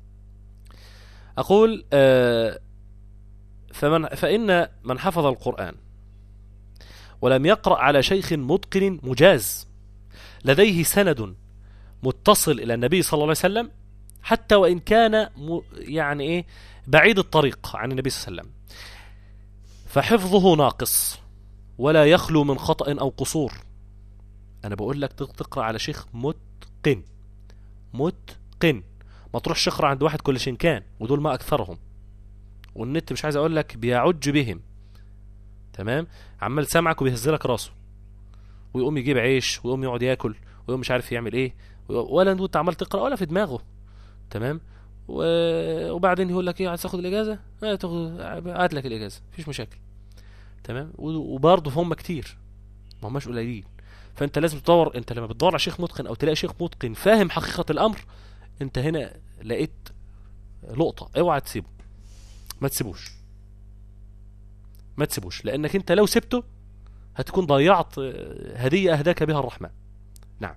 اقول آه فمن فان من حفظ القران ولم يقرا على شيخ متقن مجاز لديه سند متصل الى النبي صلى الله عليه وسلم حتى وان كان م... يعني ايه بعيد الطريق عن النبي صلى الله عليه وسلم فحفظه ناقص ولا يخلو من خطأ او قصور انا بقول لك تق- تقرا على شيخ متقن متقن ما تروحش تقرا عند واحد كل شنكان ودول ما اكثرهم والنت مش عايز اقول لك بيعج بهم تمام عمال سامعك وبيهزلك راسه ويقوم يجيب عيش ويقوم يقعد ياكل ويقوم مش عارف يعمل ايه ولا انت عمال تقرا ولا في دماغه تمام و- وبعدين يقول لك ايه عايز تاخد الاجازه اه تاخد هات لك الاجازه مفيش مشاكل تمام و- وبرضه هم كتير ما هماش قليلين فانت لازم تدور انت لما بتدور على شيخ متقن او تلاقي شيخ متقن فاهم حقيقه الامر انت هنا لقيت لقطه اوعى تسيبه ما تسيبوش ما تسيبوش لانك انت لو سبته هتكون ضيعت آه، هديه اهداك بها الرحمن نعم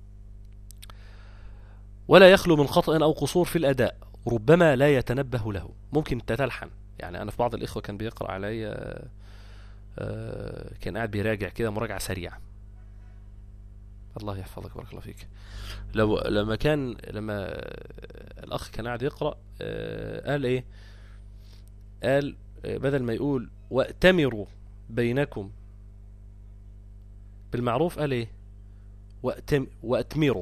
ولا يخلو من خطأ أو قصور في الأداء ربما لا يتنبه له ممكن تتلحن يعني أنا في بعض الإخوة كان بيقرأ علي آه، آه، كان قاعد بيراجع كده مراجعة سريعة الله يحفظك بارك الله فيك لو لما كان لما الأخ كان قاعد يقرأ آه، قال إيه قال آه، بدل ما يقول وأتمروا بينكم بالمعروف قال إيه وأتم وأتمروا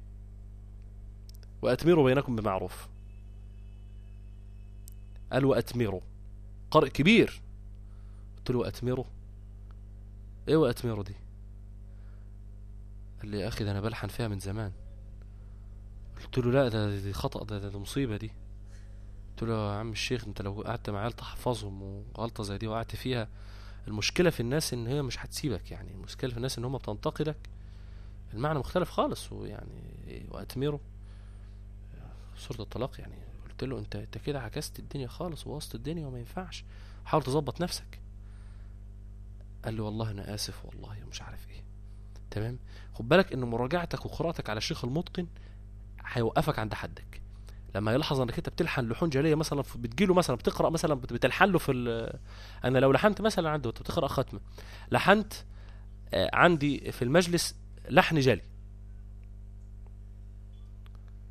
وأتمروا بينكم بمعروف قال وأتمروا قارئ كبير قلت له أتمروا إيه وأتمروا دي قال لي يا أخي ده أنا بلحن فيها من زمان قلت له لا ده دي خطأ ده, ده, ده مصيبة دي قلت له يا عم الشيخ انت لو قعدت مع عيال تحفظهم وغلطة زي دي وقعت فيها المشكلة في الناس ان هي مش هتسيبك يعني المشكلة في الناس ان هم بتنتقدك المعنى مختلف خالص ويعني إيه وأتمروا سورة الطلاق يعني قلت له انت انت كده عكست الدنيا خالص ووسط الدنيا وما ينفعش حاول تظبط نفسك قال لي والله انا اسف والله ومش عارف ايه تمام خد بالك ان مراجعتك وقراءتك على الشيخ المتقن هيوقفك عند حدك لما يلاحظ انك انت بتلحن لحون جاليه مثلا في- بتجيله مثلا بتقرا مثلا بت- بتلحن له في ال- انا لو لحنت مثلا عنده وانت بتقرا ختمه لحنت آه، عندي في المجلس لحن جالي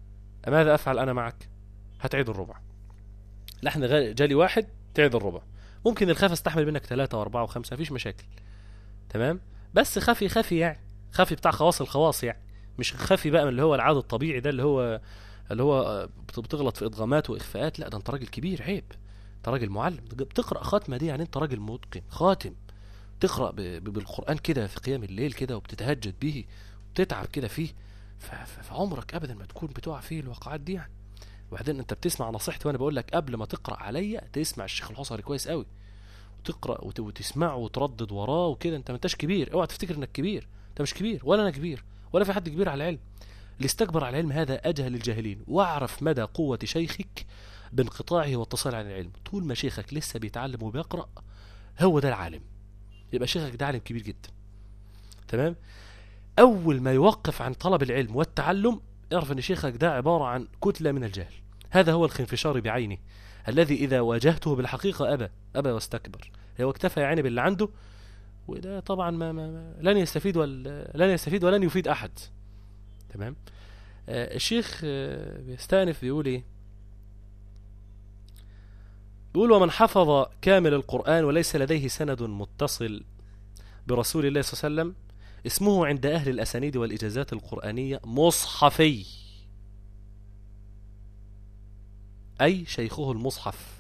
ماذا افعل انا معك هتعيد الربع لحن غ- جالي واحد تعيد الربع ممكن الخاف استحمل منك ثلاثة وأربعة وخمسة مفيش مشاكل تمام بس خفي خفي يعني خفي بتاع خواص الخواص يعني مش خفي بقى من اللي هو العاد الطبيعي ده اللي هو اللي هو آه، بت- بتغلط في ادغامات واخفاءات لا ده انت راجل كبير عيب انت راجل معلم بتقرا خاتمه دي يعني انت راجل متقن خاتم تقرا ب- ب- بالقران كده في قيام الليل كده وبتتهجد به وبتتعب كده فيه ف- ف- فعمرك ابدا ما تكون بتقع فيه الواقعات دي يعني وبعدين انت بتسمع نصيحتي وانا بقول لك قبل ما تقرا عليا تسمع الشيخ الحصري كويس قوي وتقرا وت- وتسمعه وتردد وراه وكده انت ما انتش كبير اوعى تفتكر انك كبير انت مش كبير ولا انا كبير ولا في حد كبير على العلم اللي استكبر على العلم هذا اجهل الجاهلين واعرف مدى قوه شيخك بانقطاعه واتصاله عن العلم طول ما شيخك لسه بيتعلم وبيقرا هو ده العالم يبقى شيخك ده عالم كبير جدا تمام اول ما يوقف عن طلب العلم والتعلم اعرف ان شيخك ده عباره عن كتله من الجهل هذا هو الخنفشار بعينه الذي اذا واجهته بالحقيقه ابى ابى واستكبر هو اكتفى يعني باللي عنده وده طبعا ما, ما ما- لن يستفيد ولا لن يستفيد ولن يفيد احد تمام آه الشيخ آه بيستأنف بيقول ايه بيقول ومن حفظ كامل القرآن وليس لديه سند متصل برسول الله صلى الله عليه وسلم اسمه عند أهل الأسانيد والإجازات القرآنية مصحفي أي شيخه المصحف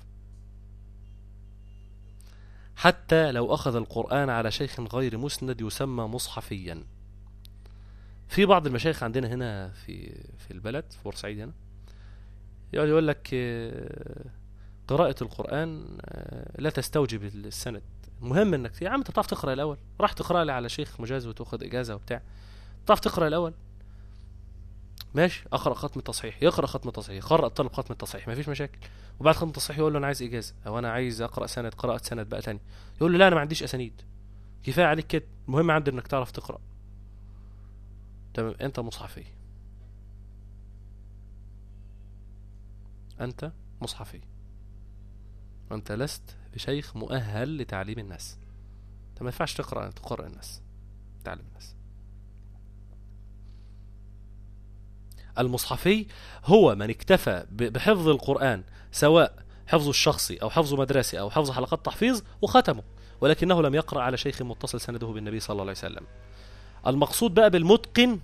حتى لو أخذ القرآن على شيخ غير مسند يسمى مصحفيا في بعض المشايخ عندنا هنا في في البلد في بورسعيد هنا يقعد يقول لك آه، قراءة القرآن آه، لا تستوجب السند المهم انك يا عم انت بتعرف تقرا الاول راح تقرا لي على شيخ مجاز وتاخد اجازه وبتاع بتعرف تقرا الاول ماشي اقرا ختم التصحيح يقرا ختم التصحيح يقرا الطالب ختم التصحيح مفيش مشاكل وبعد ختم التصحيح يقول له انا عايز اجازه او انا عايز اقرا سند قراءه سند بقى تاني يقول له لا انا ما عنديش اسانيد كفايه عليك كده المهم عندي انك تعرف تقرا تمام انت مصحفي انت مصحفي وانت لست بشيخ مؤهل لتعليم الناس انت ما ينفعش تقرا تقرا الناس تعلم الناس المصحفي هو من اكتفى ب- بحفظ القرآن سواء حفظه الشخصي أو حفظه مدرسي أو حفظ حلقات تحفيظ وختمه ولكنه لم يقرأ على شيخ متصل سنده بالنبي صلى الله عليه وسلم المقصود بقى بالمتقن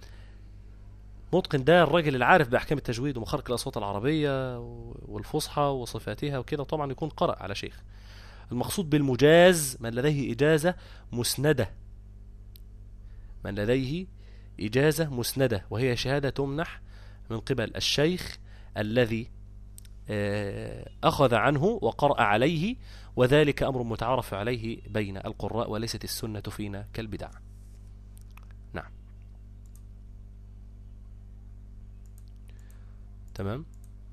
متقن ده الراجل العارف بأحكام التجويد ومخارج الأصوات العربية والفصحى وصفاتها وكده طبعا يكون قرأ على شيخ المقصود بالمجاز من لديه إجازة مسندة من لديه إجازة مسندة وهي شهادة تمنح من قبل الشيخ الذي آه، أخذ عنه وقرأ عليه وذلك أمر متعارف عليه بين القراء وليست السنة فينا كالبدع نعم تمام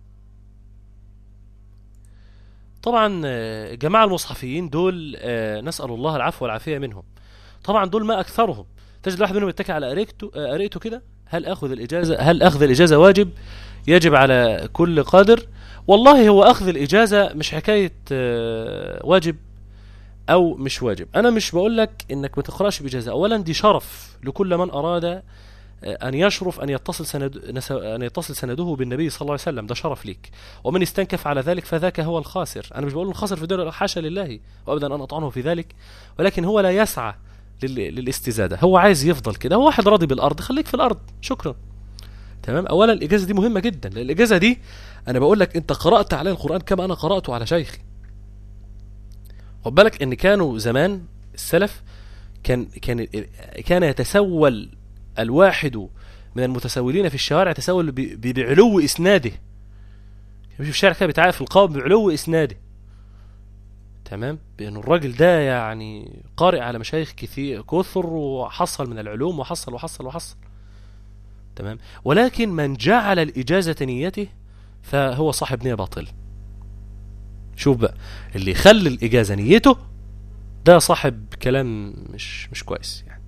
طبعا آه، جماعة المصحفيين دول آه، نسأل الله العفو والعافية منهم طبعا دول ما أكثرهم تجد واحد منهم يتكي على قريته آه، قريته كده هل أخذ الإجازة هل أخذ الإجازة واجب يجب على كل قادر والله هو أخذ الإجازة مش حكاية آه، واجب أو مش واجب أنا مش بقول لك إنك ما تقرأش بإجازة أولا دي شرف لكل من أراد آه، أن يشرف أن يتصل سند نس- أن يتصل سنده بالنبي صلى الله عليه وسلم ده شرف ليك ومن استنكف على ذلك فذاك هو الخاسر أنا مش بقول الخاسر في الدنيا حاشا لله وأبدا أن أطعنه في ذلك ولكن هو لا يسعى لل- للاستزادة هو عايز يفضل كده هو واحد راضي بالأرض خليك في الأرض شكرا تمام أولا الإجازة دي مهمة جدا لأن الإجازة دي أنا بقول لك أنت قرأت علي القرآن كما أنا قرأته على شيخي خد بالك ان كانوا زمان السلف كان كان كان يتسول الواحد من المتسولين في الشوارع يتسول ب- ب- بعلو اسناده يمشي في الشارع كده بيتعافى في القوم بعلو اسناده تمام بان الراجل ده يعني قارئ على مشايخ كثير كثر وحصل من العلوم وحصل وحصل وحصل تمام ولكن من جعل الاجازه نيته فهو صاحب نيه باطل شوف بقى اللي يخلي الإجازة نيته ده صاحب كلام مش مش كويس يعني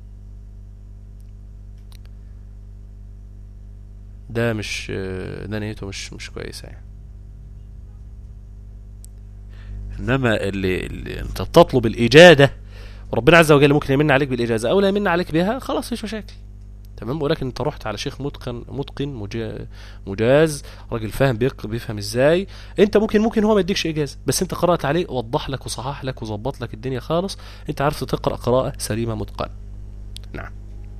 ده مش ده نيته مش مش كويسة يعني إنما اللي, اللي أنت تطلب الإجادة وربنا عز وجل ممكن يمن عليك بالإجازة أو لا يمن عليك بها خلاص مفيش مشاكل تمام ولكن انت رحت على شيخ متقن متقن مجا- مجاز راجل فاهم بيق- بيفهم ازاي انت ممكن ممكن هو ما يديكش اجازه بس انت قرات عليه وضح لك وصحح لك وظبط لك الدنيا خالص انت عرفت تقرا قراءه سليمه متقنه نعم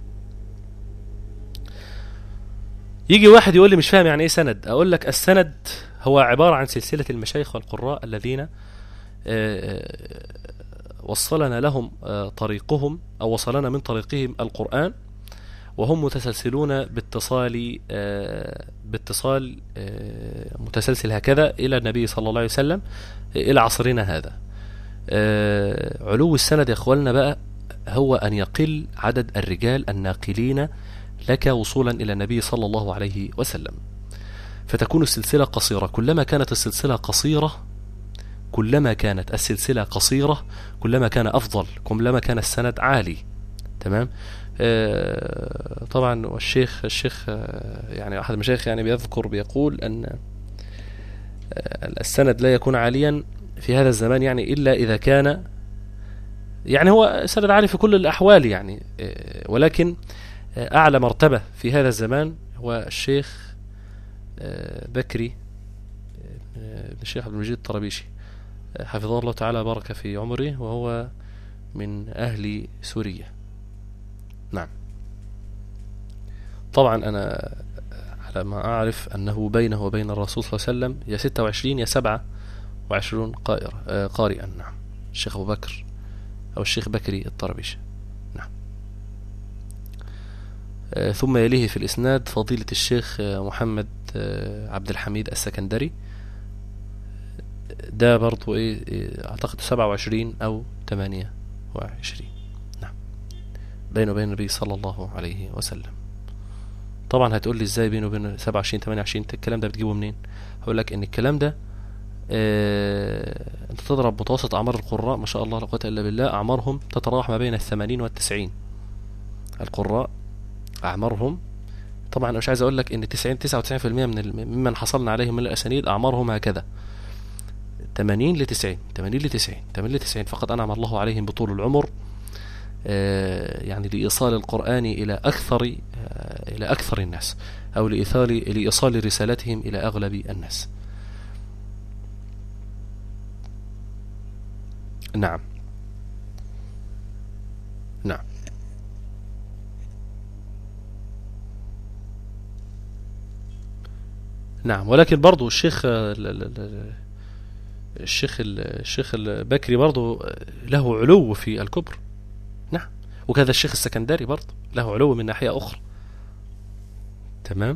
يجي واحد يقول لي مش فاهم يعني ايه سند اقول لك السند هو عباره عن سلسله المشايخ والقراء الذين آه، وصلنا لهم آه، طريقهم او وصلنا من طريقهم القران وهم متسلسلون باتصال آه، باتصال آه، متسلسل هكذا الى النبي صلى الله عليه وسلم آه، الى عصرنا هذا آه، علو السند يا اخواننا بقى هو ان يقل عدد الرجال الناقلين لك وصولا الى النبي صلى الله عليه وسلم فتكون السلسله قصيره كلما كانت السلسله قصيره كلما كانت السلسله قصيره كلما كان افضل كلما كان السند عالي تمام آه، طبعا والشيخ الشيخ آه، يعني احد المشايخ يعني بيذكر بيقول ان آه، السند لا يكون عاليا في هذا الزمان يعني الا اذا كان يعني هو سند عالي في كل الاحوال يعني آه، ولكن آه، اعلى مرتبه في هذا الزمان هو الشيخ آه، بكري آه، ابن الشيخ عبد المجيد الطرابيشي آه، حفظه الله تعالى بارك في عمره وهو من اهل سوريا نعم طبعا أنا على ما أعرف أنه بينه وبين الرسول صلى الله عليه وسلم يا 26 يا 27 قائر آه، قارئا نعم الشيخ أبو بكر أو الشيخ بكري الطربيشي نعم آه، ثم يليه في الإسناد فضيلة الشيخ آه، محمد آه، عبد الحميد السكندري ده برضو إيه إيه، أعتقد 27 أو 28 نعم بينه وبين النبي صلى الله عليه وسلم طبعا هتقول لي ازاي بينه وبين 27 28 انت الكلام ده بتجيبه منين هقول لك ان الكلام ده آه انت تضرب متوسط اعمار القراء ما شاء الله لا قوه الا بالله اعمارهم تتراوح ما بين الثمانين والتسعين القراء اعمارهم طبعا انا مش عايز اقول لك ان 90 99% من ال- ممن حصلنا عليهم من الاسانيد اعمارهم هكذا 80 ل 90 80 ل 90 80 ل 90 فقد انعم الله عليهم بطول العمر آه، يعني لإيصال القرآن إلى أكثر آه، إلى أكثر الناس أو لإيصال لإيصال رسالتهم إلى أغلب الناس. نعم. نعم. نعم ولكن برضو الشيخ آه، ال- ال- ال- الشيخ ال- الشيخ البكري برضو آه، له علو في الكبر نعم وكذا الشيخ السكندري برضه له علو من ناحية أخرى تمام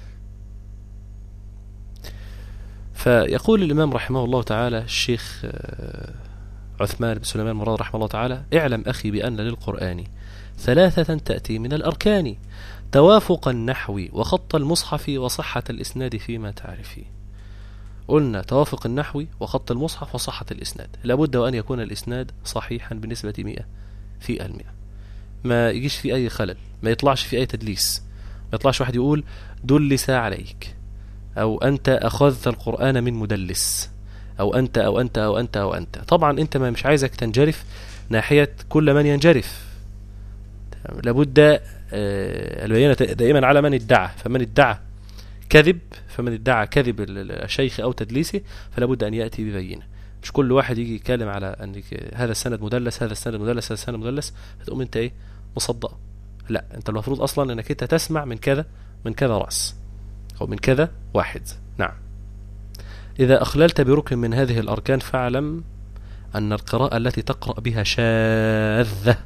فيقول الإمام رحمه الله تعالى الشيخ آه، عثمان بن سليمان مراد رحمه الله تعالى اعلم أخي بأن للقرآن ثلاثة تأتي من الأركان توافق النحو وخط المصحف وصحة الإسناد فيما تعرفي قلنا توافق النحو وخط المصحف وصحة الإسناد لابد وأن يكون الإسناد صحيحا بنسبة مئة في المئة ما يجيش في أي خلل ما يطلعش في أي تدليس ما يطلعش واحد يقول دلس عليك أو أنت أخذت القرآن من مدلس أو أنت أو أنت أو أنت أو أنت طبعا أنت ما مش عايزك تنجرف ناحية كل من ينجرف تمام؟ لابد آه، البينة دائما على من ادعى فمن ادعى كذب فمن ادعى كذب ال- ال- الشيخ أو تدليسه فلا بد أن يأتي ببينة مش كل واحد يجي يتكلم على ان هذا السند مدلس هذا السند مدلس هذا السند مدلس فتقوم انت ايه مصدق لا انت المفروض اصلا انك انت تسمع من كذا من كذا راس او من كذا واحد نعم اذا اخللت بركن من هذه الاركان فاعلم ان القراءة التي تقرأ بها شاذة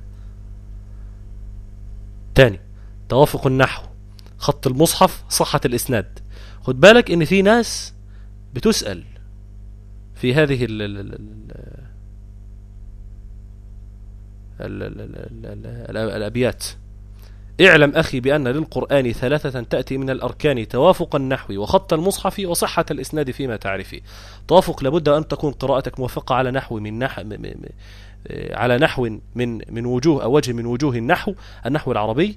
تاني توافق النحو خط المصحف صحة الاسناد خد بالك ان في ناس بتسأل في هذه ال ال ال ال ال ال ال ال الأبيات اعلم أخي بأن للقرآن ثلاثة تأتي من الأركان توافق النحو وخط المصحف وصحة الإسناد فيما تعرفي توافق لابد أن تكون قراءتك موافقة على نحو من نحو على نحو من من وجوه أو وجه من وجوه النحو النحو العربي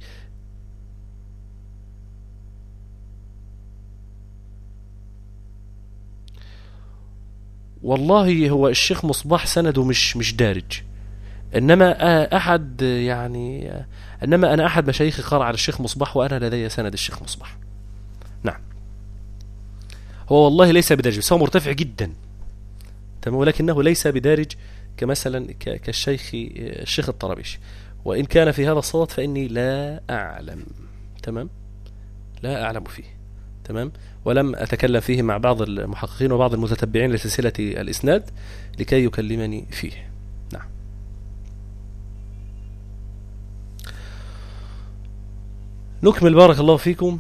والله هو الشيخ مصباح سنده مش مش دارج إنما آه، أحد يعني آه، إنما أنا أحد مشايخي قرأ على الشيخ مصباح وأنا لدي سند الشيخ مصباح نعم هو والله ليس بدارج بس هو مرتفع جدا تمام ولكنه ليس بدارج كمثلا ك- كالشيخ الشيخ الطرابيشي وإن كان في هذا الصدد فإني لا أعلم تمام لا أعلم فيه تمام ولم أتكلم فيه مع بعض المحققين وبعض المتتبعين لسلسلة الإسناد لكي يكلمني فيه نعم نكمل بارك الله فيكم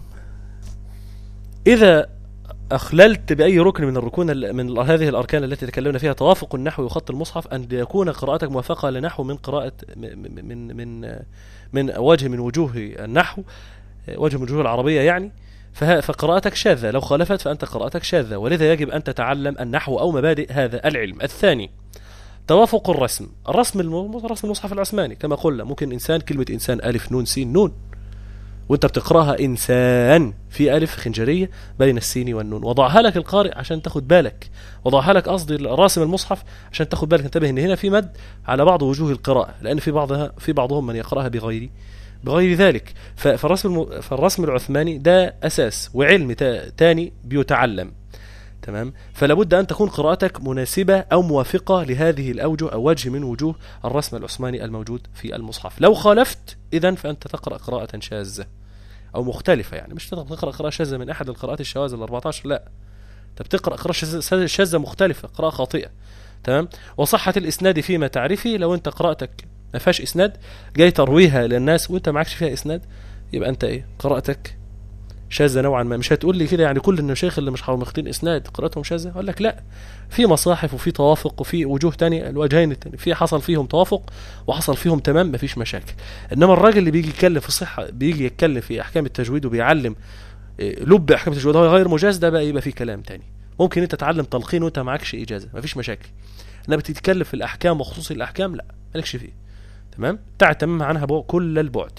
إذا أخللت بأي ركن من الركون ال- من ال- هذه الأركان التي تكلمنا فيها توافق النحو وخط المصحف أن يكون قراءتك موافقة لنحو من قراءة م- م- من من من وجه من وجوه النحو وجه من وجوه العربية يعني فه- فقراءتك شاذة لو خالفت فأنت قراءتك شاذة ولذا يجب أن تتعلم النحو أو مبادئ هذا العلم الثاني توافق الرسم الرسم الم- رسم المصحف العثماني كما قلنا ممكن إنسان كلمة إنسان ألف نون سين نون وانت بتقراها انسان في الف خنجريه بين السين والنون وضعها لك القارئ عشان تاخد بالك وضعها لك قصدي راسم المصحف عشان تاخد بالك انتبه ان هنا في مد على بعض وجوه القراءه لان في بعضها في بعضهم من يقراها بغير بغير ذلك ف- فالرسم الم... فالرسم العثماني ده اساس وعلم تا... تاني بيتعلم تمام فلا بد ان تكون قراءتك مناسبه او موافقه لهذه الاوجه او وجه من وجوه الرسم العثماني الموجود في المصحف لو خالفت اذا فانت تقرا قراءه شاذه او مختلفه يعني مش تقرا قراءه شاذه من احد القراءات الشواذ ال 14 لا انت بتقرا قراءه شاذة- شاذه مختلفه قراءه خاطئه تمام وصحه الاسناد فيما تعرفي لو انت قراءتك ما فيهاش اسناد جاي ترويها للناس وانت معكش فيها اسناد يبقى انت ايه قراءتك شاذه نوعا ما مش هتقول لي كده يعني كل المشايخ اللي مش ماخدين اسناد قراءتهم شاذه اقول لك لا في مصاحف وفي توافق وفي وجوه تانية الوجهين التاني في حصل فيهم توافق وحصل فيهم تمام مفيش مشاكل انما الراجل اللي بيجي يتكلم في الصحه بيجي يتكلم في احكام التجويد وبيعلم إيه، لب احكام التجويد وهو غير مجاز ده بقى يبقى فيه كلام تاني ممكن انت تتعلم تلقين وانت معكش اجازه مفيش مشاكل انما بتتكلم في الاحكام وخصوص الاحكام لا مالكش فيه تمام تعتمم عنها بو- كل البعد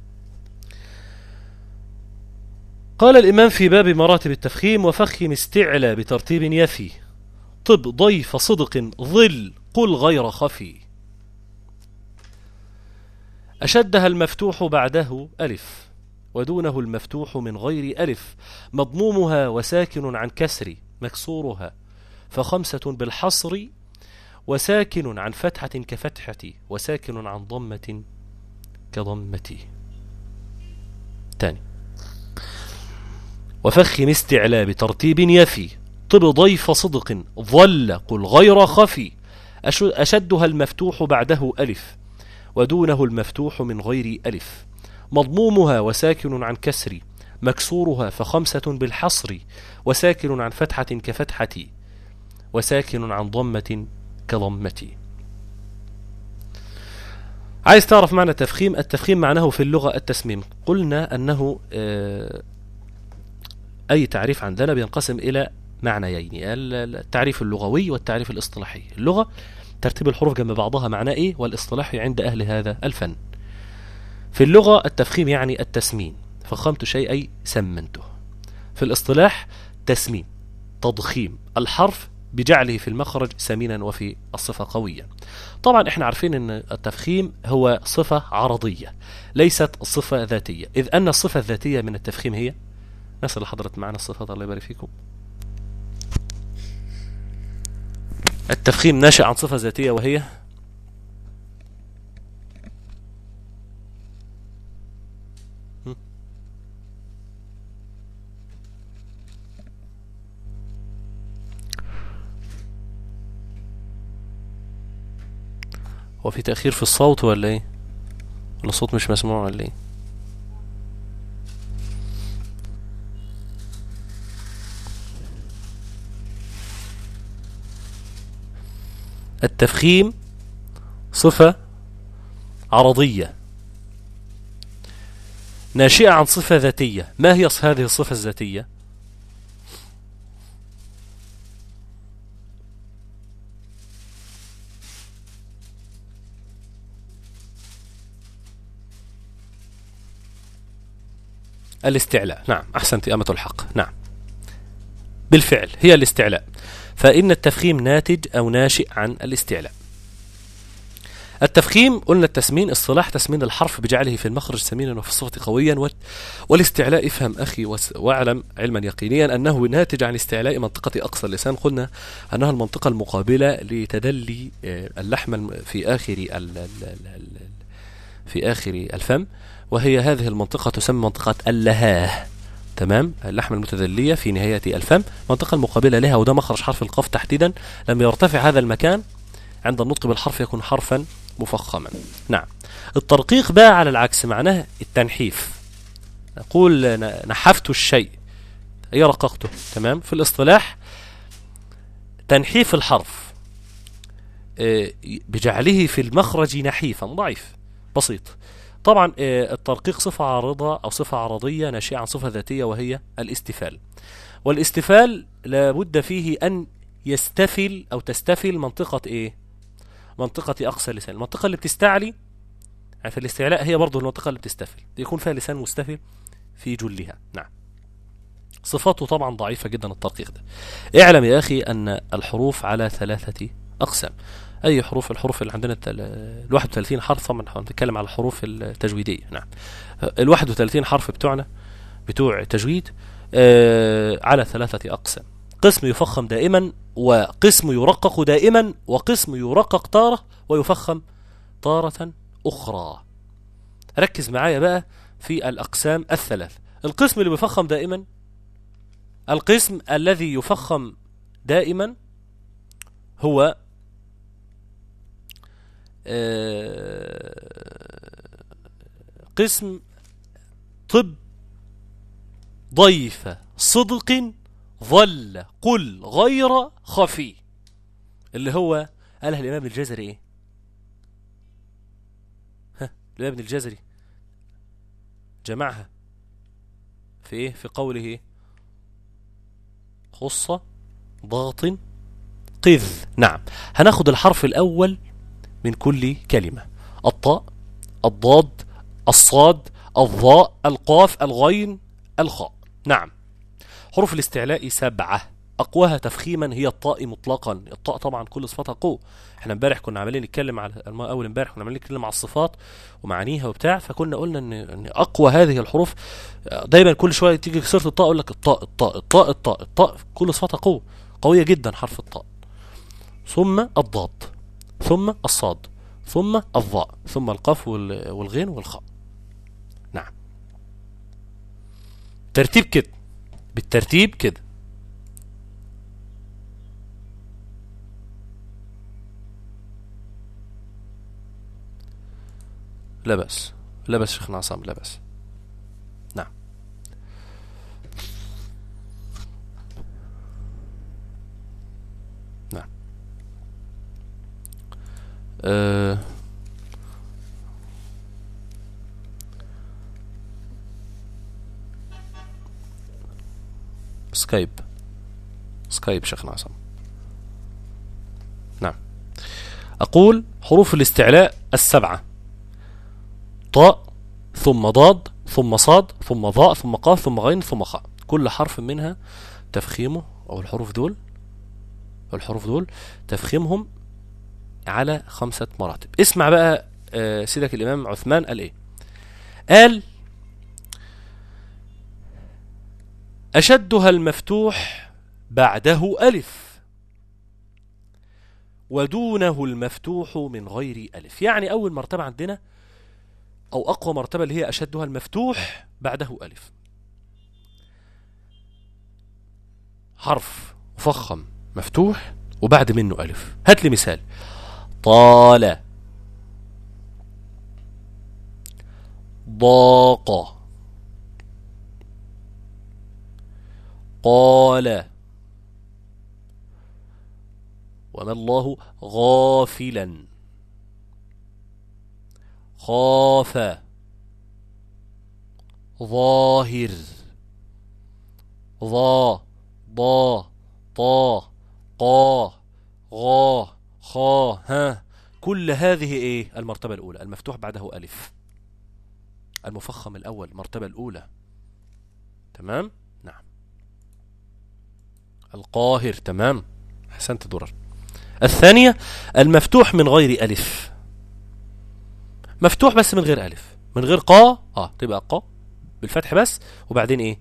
قال الإمام في باب مراتب التفخيم وفخم استعلى بترتيب يفي طب ضيف صدق ظل قل غير خفي أشدها المفتوح بعده ألف ودونه المفتوح من غير ألف مضمومها وساكن عن كسر مكسورها فخمسة بالحصر وساكن عن فتحة كفتحتي وساكن عن ضمة كضمتي تاني وفخم استعلى بترتيب يفي طب ضيف صدق ظل قل غير خفي أش- أشدها المفتوح بعده ألف ودونه المفتوح من غير ألف مضمومها وساكن عن كسر مكسورها فخمسة بالحصر وساكن عن فتحة كفتحتي وساكن عن ضمة كضمتي عايز تعرف معنى التفخيم التفخيم معناه في اللغة التسميم قلنا أنه آه، أي تعريف عندنا بينقسم إلى معنيين ال- التعريف اللغوي والتعريف الاصطلاحي اللغة ترتيب الحروف جنب بعضها معناه إيه والاصطلاحي عند أهل هذا الفن في اللغة التفخيم يعني التسمين فخمت شيء أي سمنته في الاصطلاح تسمين تضخيم الحرف بجعله في المخرج سمينا وفي الصفة قوية طبعا احنا عارفين ان التفخيم هو صفة عرضية ليست صفة ذاتية إذ أن الصفة الذاتية من التفخيم هي الناس اللي حضرت معنا الصفات الله يبارك فيكم التفخيم ناشئ عن صفة ذاتية وهي هم؟ هو في تأخير في الصوت ولا ايه ولا الصوت مش مسموع ولا ايه التفخيم صفة عرضية ناشئة عن صفة ذاتية ما هي هذه الصفة الذاتية الاستعلاء نعم أحسنت أمة الحق نعم بالفعل هي الاستعلاء فإن التفخيم ناتج أو ناشئ عن الاستعلاء التفخيم قلنا التسمين اصطلاح تسمين الحرف بجعله في المخرج سمينا وفي الصوت قويا وال- والاستعلاء افهم أخي وس- واعلم علما يقينيا أنه ناتج عن استعلاء منطقة أقصى اللسان قلنا أنها المنطقة المقابلة لتدلي آه، اللحم الم- في آخر ال- ال- ال- ال- في آخر الفم وهي هذه المنطقة تسمى منطقة اللهاه تمام اللحمة المتدلية في نهاية الفم منطقة المقابلة لها وده مخرج حرف القاف تحديدا لما يرتفع هذا المكان عند النطق بالحرف يكون حرفا مفخما نعم الترقيق بقى على العكس معناه التنحيف نقول ن- نحفت الشيء أي رققته تمام في الاصطلاح تنحيف الحرف آه، بجعله في المخرج نحيفا ضعيف بسيط طبعا آه، الترقيق صفة عارضة أو صفة عرضية ناشئة عن صفة ذاتية وهي الاستفال والاستفال لابد فيه أن يستفل أو تستفل منطقة إيه منطقة أقصى اللسان المنطقة اللي بتستعلي يعني في الاستعلاء هي برضه المنطقة اللي بتستفل يكون فيها لسان مستفل في جلها نعم صفاته طبعا ضعيفة جدا الترقيق ده اعلم يا أخي أن الحروف على ثلاثة أقسام أي حروف الحروف اللي عندنا التل- ال 31 حرف طبعا احنا بنتكلم على الحروف التجويدية نعم ال 31 حرف بتوعنا بتوع تجويد آه على ثلاثة أقسام قسم يفخم دائما وقسم يرقق دائما وقسم يرقق تارة ويفخم تارة أخرى ركز معايا بقى في الأقسام الثلاث القسم اللي بيفخم دائما القسم الذي يفخم دائما هو آه، قسم طب ضيف صدق ظل قل غير خفي اللي هو قالها الإمام الجزري إيه ها الإمام الجزري جمعها في إيه في قوله إيه خصة ضغط قذ نعم هناخد الحرف الأول من كل كلمة الطاء الضاد الصاد الظاء القاف الغين الخاء نعم حروف الاستعلاء سبعة أقواها تفخيما هي الطاء مطلقا الطاء طبعا كل صفاتها قوة احنا امبارح كنا عمالين نتكلم على الم- اول امبارح كنا عمالين نتكلم على الصفات ومعانيها وبتاع فكنا قلنا ان ان اقوى هذه الحروف آه، دايما كل شويه تيجي سيره الطاء اقول لك الطاء الطاء الطاء الطاء الطاء كل صفاتها قوه قويه جدا حرف الطاء ثم الضاد ثم الصاد ثم الظاء ثم القاف وال- والغين والخاء نعم ترتيب كده بالترتيب كده لا بأس لا بأس شيخنا عصام لا بأس نعم نعم أه سكايب سكايب شيخنا عصام نعم أقول حروف الاستعلاء السبعة طاء ثم ضاد ثم صاد ثم ظاء ثم قاف ثم غين ثم خاء كل حرف منها تفخيمه أو الحروف دول الحروف دول تفخيمهم على خمسة مراتب اسمع بقى آه، سيدك الإمام عثمان قال إيه قال أشدها المفتوح بعده ألف ودونه المفتوح من غير ألف يعني أول مرتبة عندنا أو أقوى مرتبة اللي هي أشدها المفتوح بعده ألف حرف مفخم مفتوح وبعد منه ألف هات لي مثال طال ضاق قال وما الله غافلا خاف ظاهر ظا ضا طا قا غا خا ها كل هذه ايه المرتبة الأولى المفتوح بعده ألف المفخم الأول المرتبة الأولى تمام نعم القاهر تمام أحسنت درر الثانية المفتوح من غير ألف مفتوح بس من غير ألف من غير قا اه تبقى قا بالفتح بس وبعدين ايه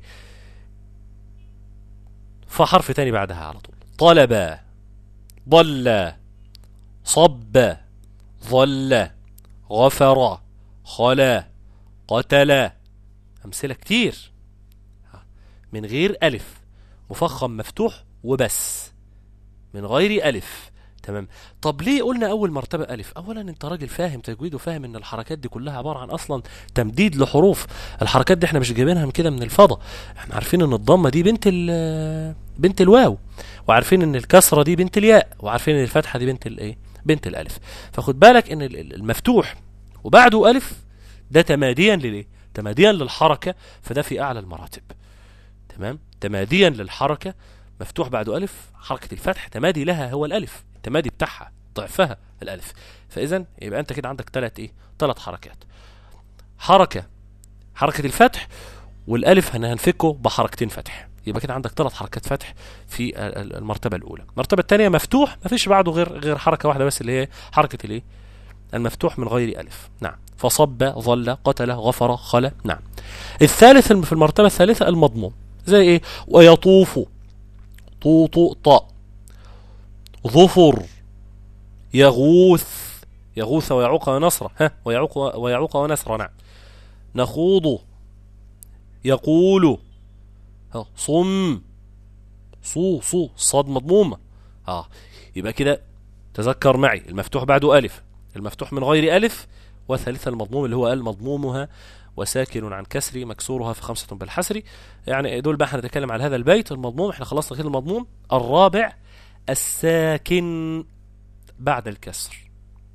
فحرف تاني بعدها على طول طلب ضل صب ظل غفر خلا قتل أمثلة كتير من غير ألف مفخم مفتوح وبس من غير ألف تمام طب ليه قلنا أول مرتبة ألف أولا أنت راجل فاهم تجويد وفاهم أن الحركات دي كلها عبارة عن أصلا تمديد لحروف الحركات دي احنا مش جايبينها من كده من الفضة احنا عارفين أن الضمة دي بنت ال بنت الواو وعارفين أن الكسرة دي بنت الياء وعارفين أن الفتحة دي بنت الايه بنت الألف فخد بالك أن المفتوح وبعده ألف ده تماديا للإيه تماديا للحركة فده في أعلى المراتب تمام تماديا للحركة مفتوح بعده ألف حركة الفتح تمادي لها هو الألف التمادي بتاعها ضعفها الألف فإذا يبقى أنت كده عندك ثلاث إيه ثلاث حركات حركة حركة الفتح والألف هنفكه بحركتين فتح يبقى كده عندك ثلاث حركات فتح في المرتبة الأولى المرتبة الثانية مفتوح ما فيش بعده غير غير حركة واحدة بس اللي هي حركة الإيه المفتوح من غير ألف نعم فصب ظل قتل غفر خلا نعم الثالث في المرتبة الثالثة المضموم زي ايه ويطوف طوط طاء ظفر يغوث يغوث ويعوق ونصر ها ويعوق ويعوق ونصر نعم نخوض يقول صم صو صو صاد مضمومة اه يبقى كده تذكر معي المفتوح بعده ألف المفتوح من غير ألف وثالثا المضموم اللي هو المضمومها وساكن عن كسر مكسورها فخمسة بالحسر يعني دول بقى هنتكلم على هذا البيت المضموم احنا خلصنا كده المضموم الرابع الساكن بعد الكسر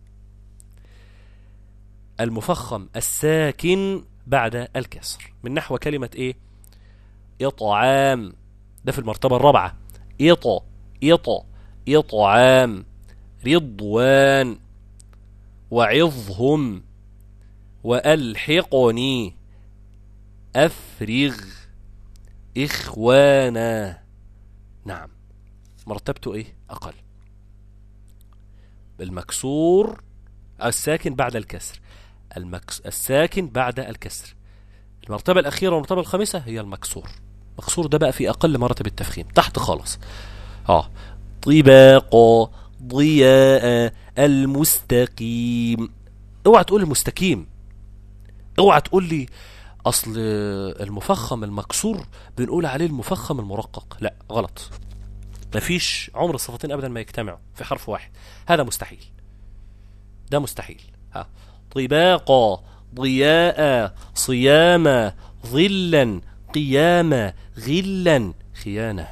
المفخم الساكن بعد الكسر من نحو كلمة ايه إطعام ده في المرتبة الرابعة إط إط إطعام رضوان وعظهم وألحقني أفرغ إخوانا نعم مرتبته إيه أقل المكسور الساكن بعد الكسر المكس الساكن بعد الكسر المرتبة الأخيرة والمرتبة الخامسة هي المكسور المكسور ده بقى في أقل مراتب التفخيم تحت خالص اه طباق ضياء المستقيم اوعى تقول المستقيم اوعى تقول لي اصل المفخم المكسور بنقول عليه المفخم المرقق لا غلط مفيش عمر الصفتين ابدا ما يجتمعوا في حرف واحد هذا مستحيل ده مستحيل ها طباقا ضياء صياما ظلا قياما غلا خيانه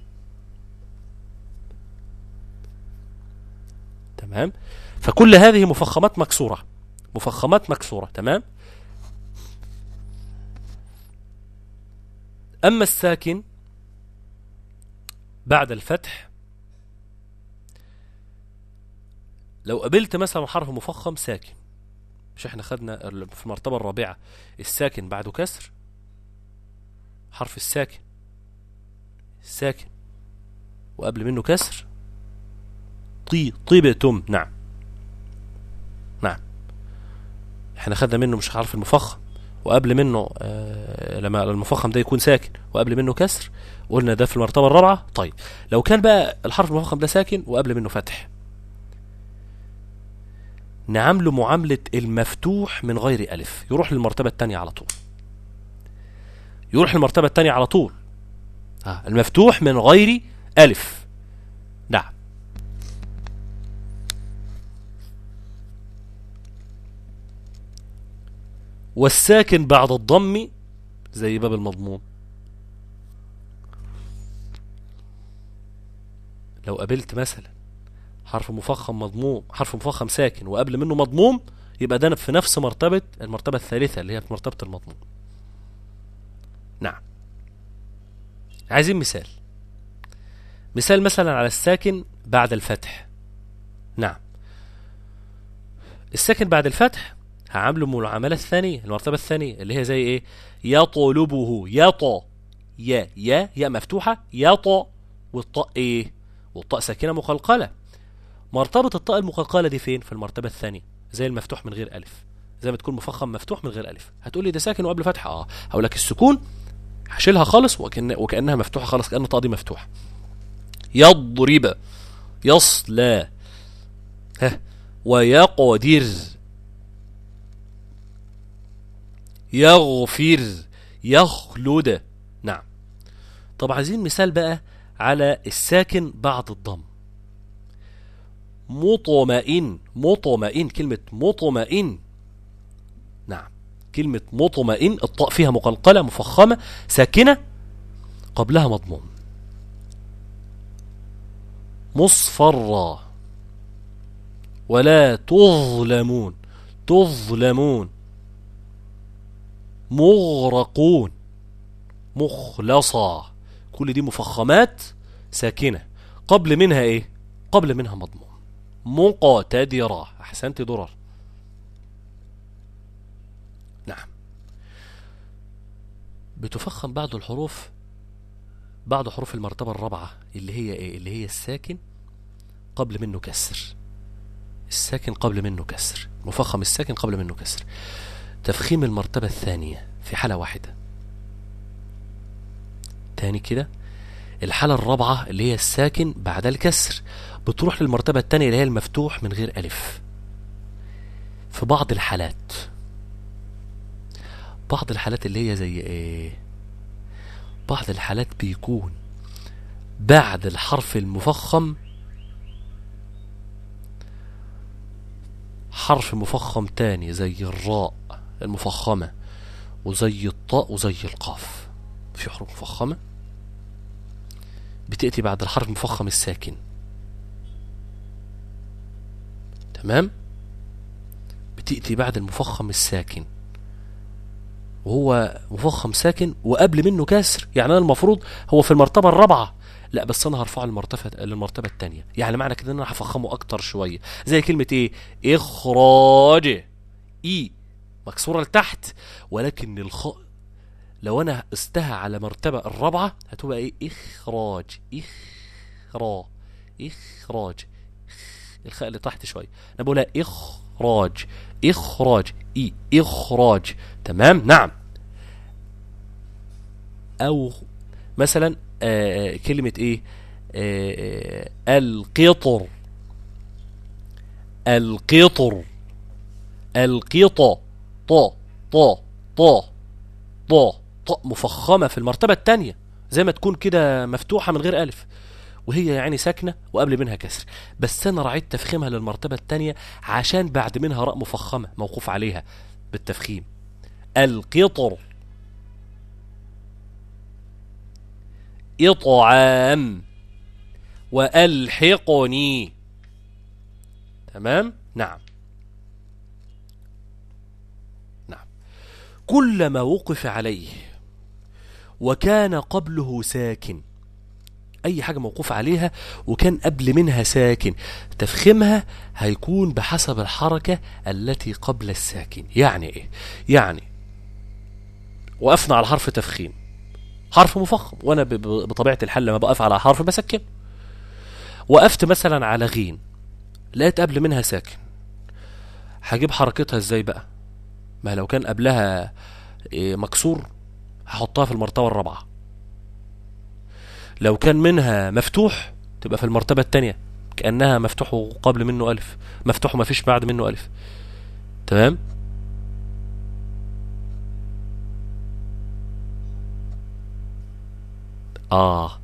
تمام فكل هذه مفخمات مكسوره مفخمات مكسوره تمام أما الساكن بعد الفتح لو قابلت مثلا حرف مفخم ساكن مش احنا خدنا في المرتبة الرابعة الساكن بعده كسر حرف الساكن الساكن وقبل منه كسر طي طيبتم نعم نعم احنا خدنا منه مش حرف المفخم وقبل منه آه لما المفخم ده يكون ساكن وقبل منه كسر قلنا ده في المرتبة الرابعة طيب لو كان بقى الحرف المفخم ده ساكن وقبل منه فتح نعامله معاملة المفتوح من غير ألف يروح للمرتبة الثانية على طول يروح للمرتبة الثانية على طول آه المفتوح من غير ألف نعم والساكن بعد الضم زي باب المضموم لو قابلت مثلا حرف مفخم مضموم حرف مفخم ساكن وقبل منه مضموم يبقى ده في نفس مرتبة المرتبة الثالثة اللي هي في مرتبة المضموم نعم عايزين مثال مثال مثلا على الساكن بعد الفتح نعم الساكن بعد الفتح هعامله المعاملة الثانية المرتبة الثانية اللي هي زي ايه يطلبه يط يا يا يا مفتوحة يط والطاء ايه والطاء ساكنة مقلقلة مرتبة الطاء المقلقلة دي فين في المرتبة الثانية زي المفتوح من غير ألف زي ما تكون مفخم مفتوح من غير الف هتقول لي ده ساكن وقبل فتحه اه هقول لك السكون هشيلها خالص وكأن وكانها مفتوحه خالص كان الطاء دي مفتوحه يضرب يصلى ها ويقدر يغفر يخلد نعم طب عايزين مثال بقى على الساكن بعد الضم مطمئن مطمئن كلمة مطمئن نعم كلمة مطمئن الطاء فيها مقلقلة مفخمة ساكنة قبلها مضموم مصفرة ولا تظلمون تظلمون مغرقون مخلصة كل دي مفخمات ساكنة قبل منها ايه قبل منها مضموم مقتدرة احسنت درر نعم بتفخم بعض الحروف بعض حروف المرتبة الرابعة اللي هي ايه اللي هي الساكن قبل منه كسر الساكن قبل منه كسر مفخم الساكن قبل منه كسر تفخيم المرتبة الثانية في حالة واحدة تاني كده الحالة الرابعة اللي هي الساكن بعد الكسر بتروح للمرتبة التانية اللي هي المفتوح من غير ألف في بعض الحالات بعض الحالات اللي هي زي ايه بعض الحالات بيكون بعد الحرف المفخم حرف مفخم تاني زي الراء المفخمة وزي الطاء وزي القاف في حروف مفخمة بتأتي بعد الحرف المفخم الساكن تمام بتأتي بعد المفخم الساكن وهو مفخم ساكن وقبل منه كسر يعني انا المفروض هو في المرتبه الرابعه لا بس انا هرفعه للمرتبه للمرتبه الثانيه يعني معنى كده ان انا هفخمه اكتر شويه زي كلمه ايه اخراج اي مكسوره لتحت ولكن الخاء لو انا قستها على مرتبه الرابعه هتبقى ايه اخراج اخرا اخراج الخاء اللي تحت شويه انا بقولها اخراج اخراج اي اخراج تمام نعم او مثلا آه كلمة ايه آه القطر القطر القطة طا طا طا طا طا مفخمة في المرتبة الثانية زي ما تكون كده مفتوحة من غير ألف وهي يعني ساكنة وقبل منها كسر بس أنا راعيت تفخيمها للمرتبة الثانية عشان بعد منها راء مفخمة موقوف عليها بالتفخيم القطر إطعام وألحقني تمام نعم نعم كلما وقف عليه وكان قبله ساكن اي حاجه موقوف عليها وكان قبل منها ساكن تفخيمها هيكون بحسب الحركه التي قبل الساكن يعني ايه يعني وقفنا على حرف تفخيم حرف مفخم وانا ب- ب- بطبيعه الحال لما بقف على حرف بسكن وقفت مثلا على غين لقيت قبل منها ساكن هجيب حركتها ازاي بقى ما لو كان قبلها إيه، مكسور هحطها في المرتبه الرابعه لو كان منها مفتوح تبقى في المرتبة التانية كأنها مفتوح وقبل منه ألف مفتوح وما فيش بعد منه ألف تمام آه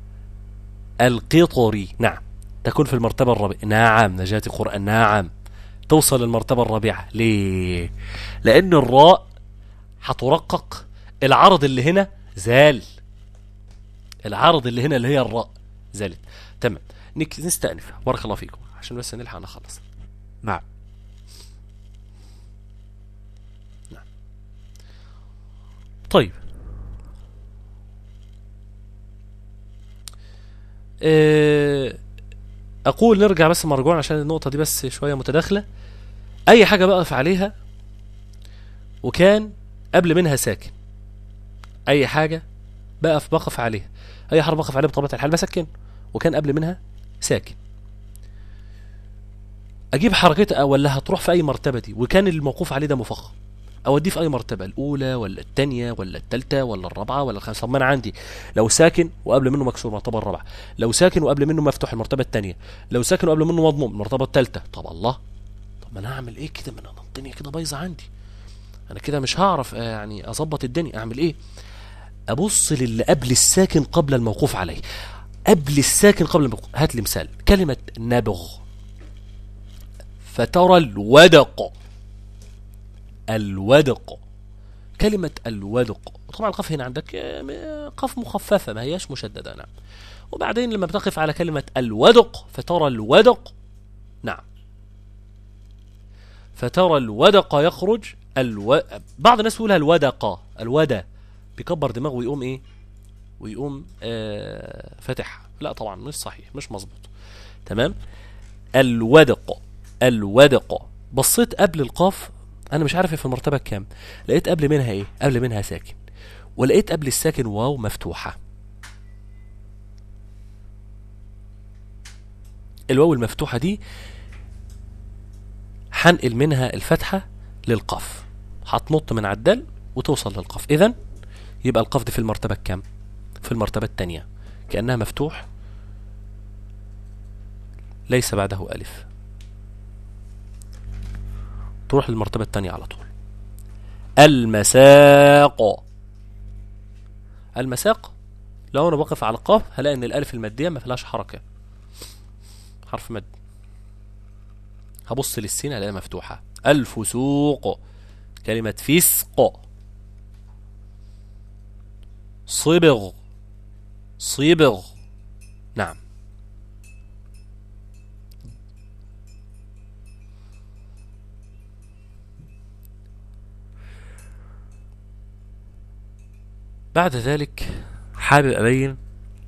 القطري نعم تكون في المرتبة الرابعة نعم نجاة القرآن نعم توصل للمرتبة الرابعة ليه لأن الراء هترقق العرض اللي هنا زال العرض اللي هنا اللي هي الراء زالت تمام نك- نستأنف بارك الله فيكم عشان بس نلحق نخلص نعم طيب آه، اقول نرجع بس مرجوعا عشان النقطة دي بس شوية متداخلة اي حاجة بقف عليها وكان قبل منها ساكن اي حاجة بقف بقف عليها اي حرف بقف عليها بطبيعة الحال بسكن وكان قبل منها ساكن اجيب حركتها ولا هتروح في اي مرتبه دي وكان الموقوف عليه ده مفخم اوديه في اي مرتبه الاولى ولا الثانيه ولا الثالثه ولا الرابعه ولا الخامسه طب ما انا عندي لو ساكن وقبل منه مكسور المرتبه الرابعه لو ساكن وقبل منه مفتوح المرتبه الثانيه لو ساكن وقبل منه مضموم المرتبه الثالثه طب الله طب ما انا اعمل ايه كده ما انا الدنيا كده بايظه عندي انا كده مش هعرف آه، يعني اظبط الدنيا اعمل ايه ابص للي قبل الساكن قبل الموقوف عليه قبل الساكن قبل الموقوف هات لي مثال كلمه نبغ فترى الودق الودق كلمة الودق طبعا القاف هنا عندك آه، م- قاف مخففة ما هياش مشددة نعم وبعدين لما بتقف على كلمة الودق فترى الودق نعم فترى الودق يخرج الو... بعض الناس يقولها الودق الودى بيكبر دماغه ويقوم ايه ويقوم آه فاتح لا طبعا مش صحيح مش مظبوط تمام الودق الودق بصيت قبل القاف انا مش عارف هي في المرتبه كام لقيت قبل منها ايه قبل منها ساكن ولقيت قبل الساكن واو مفتوحه الواو المفتوحه دي هنقل منها الفتحه للقاف هتنط من على الدال وتوصل للقاف اذا يبقى القاف دي في المرتبه الكام في المرتبه الثانيه كانها مفتوح ليس بعده الف تروح للمرتبة الثانية على طول المساق المساق لو انا واقف على القاف هلاقي ان الالف المادية ما فيهاش حركة حرف مد هبص للسين هلاقيها مفتوحة الفسوق كلمة فسق صبغ صبغ نعم بعد ذلك حابب أبين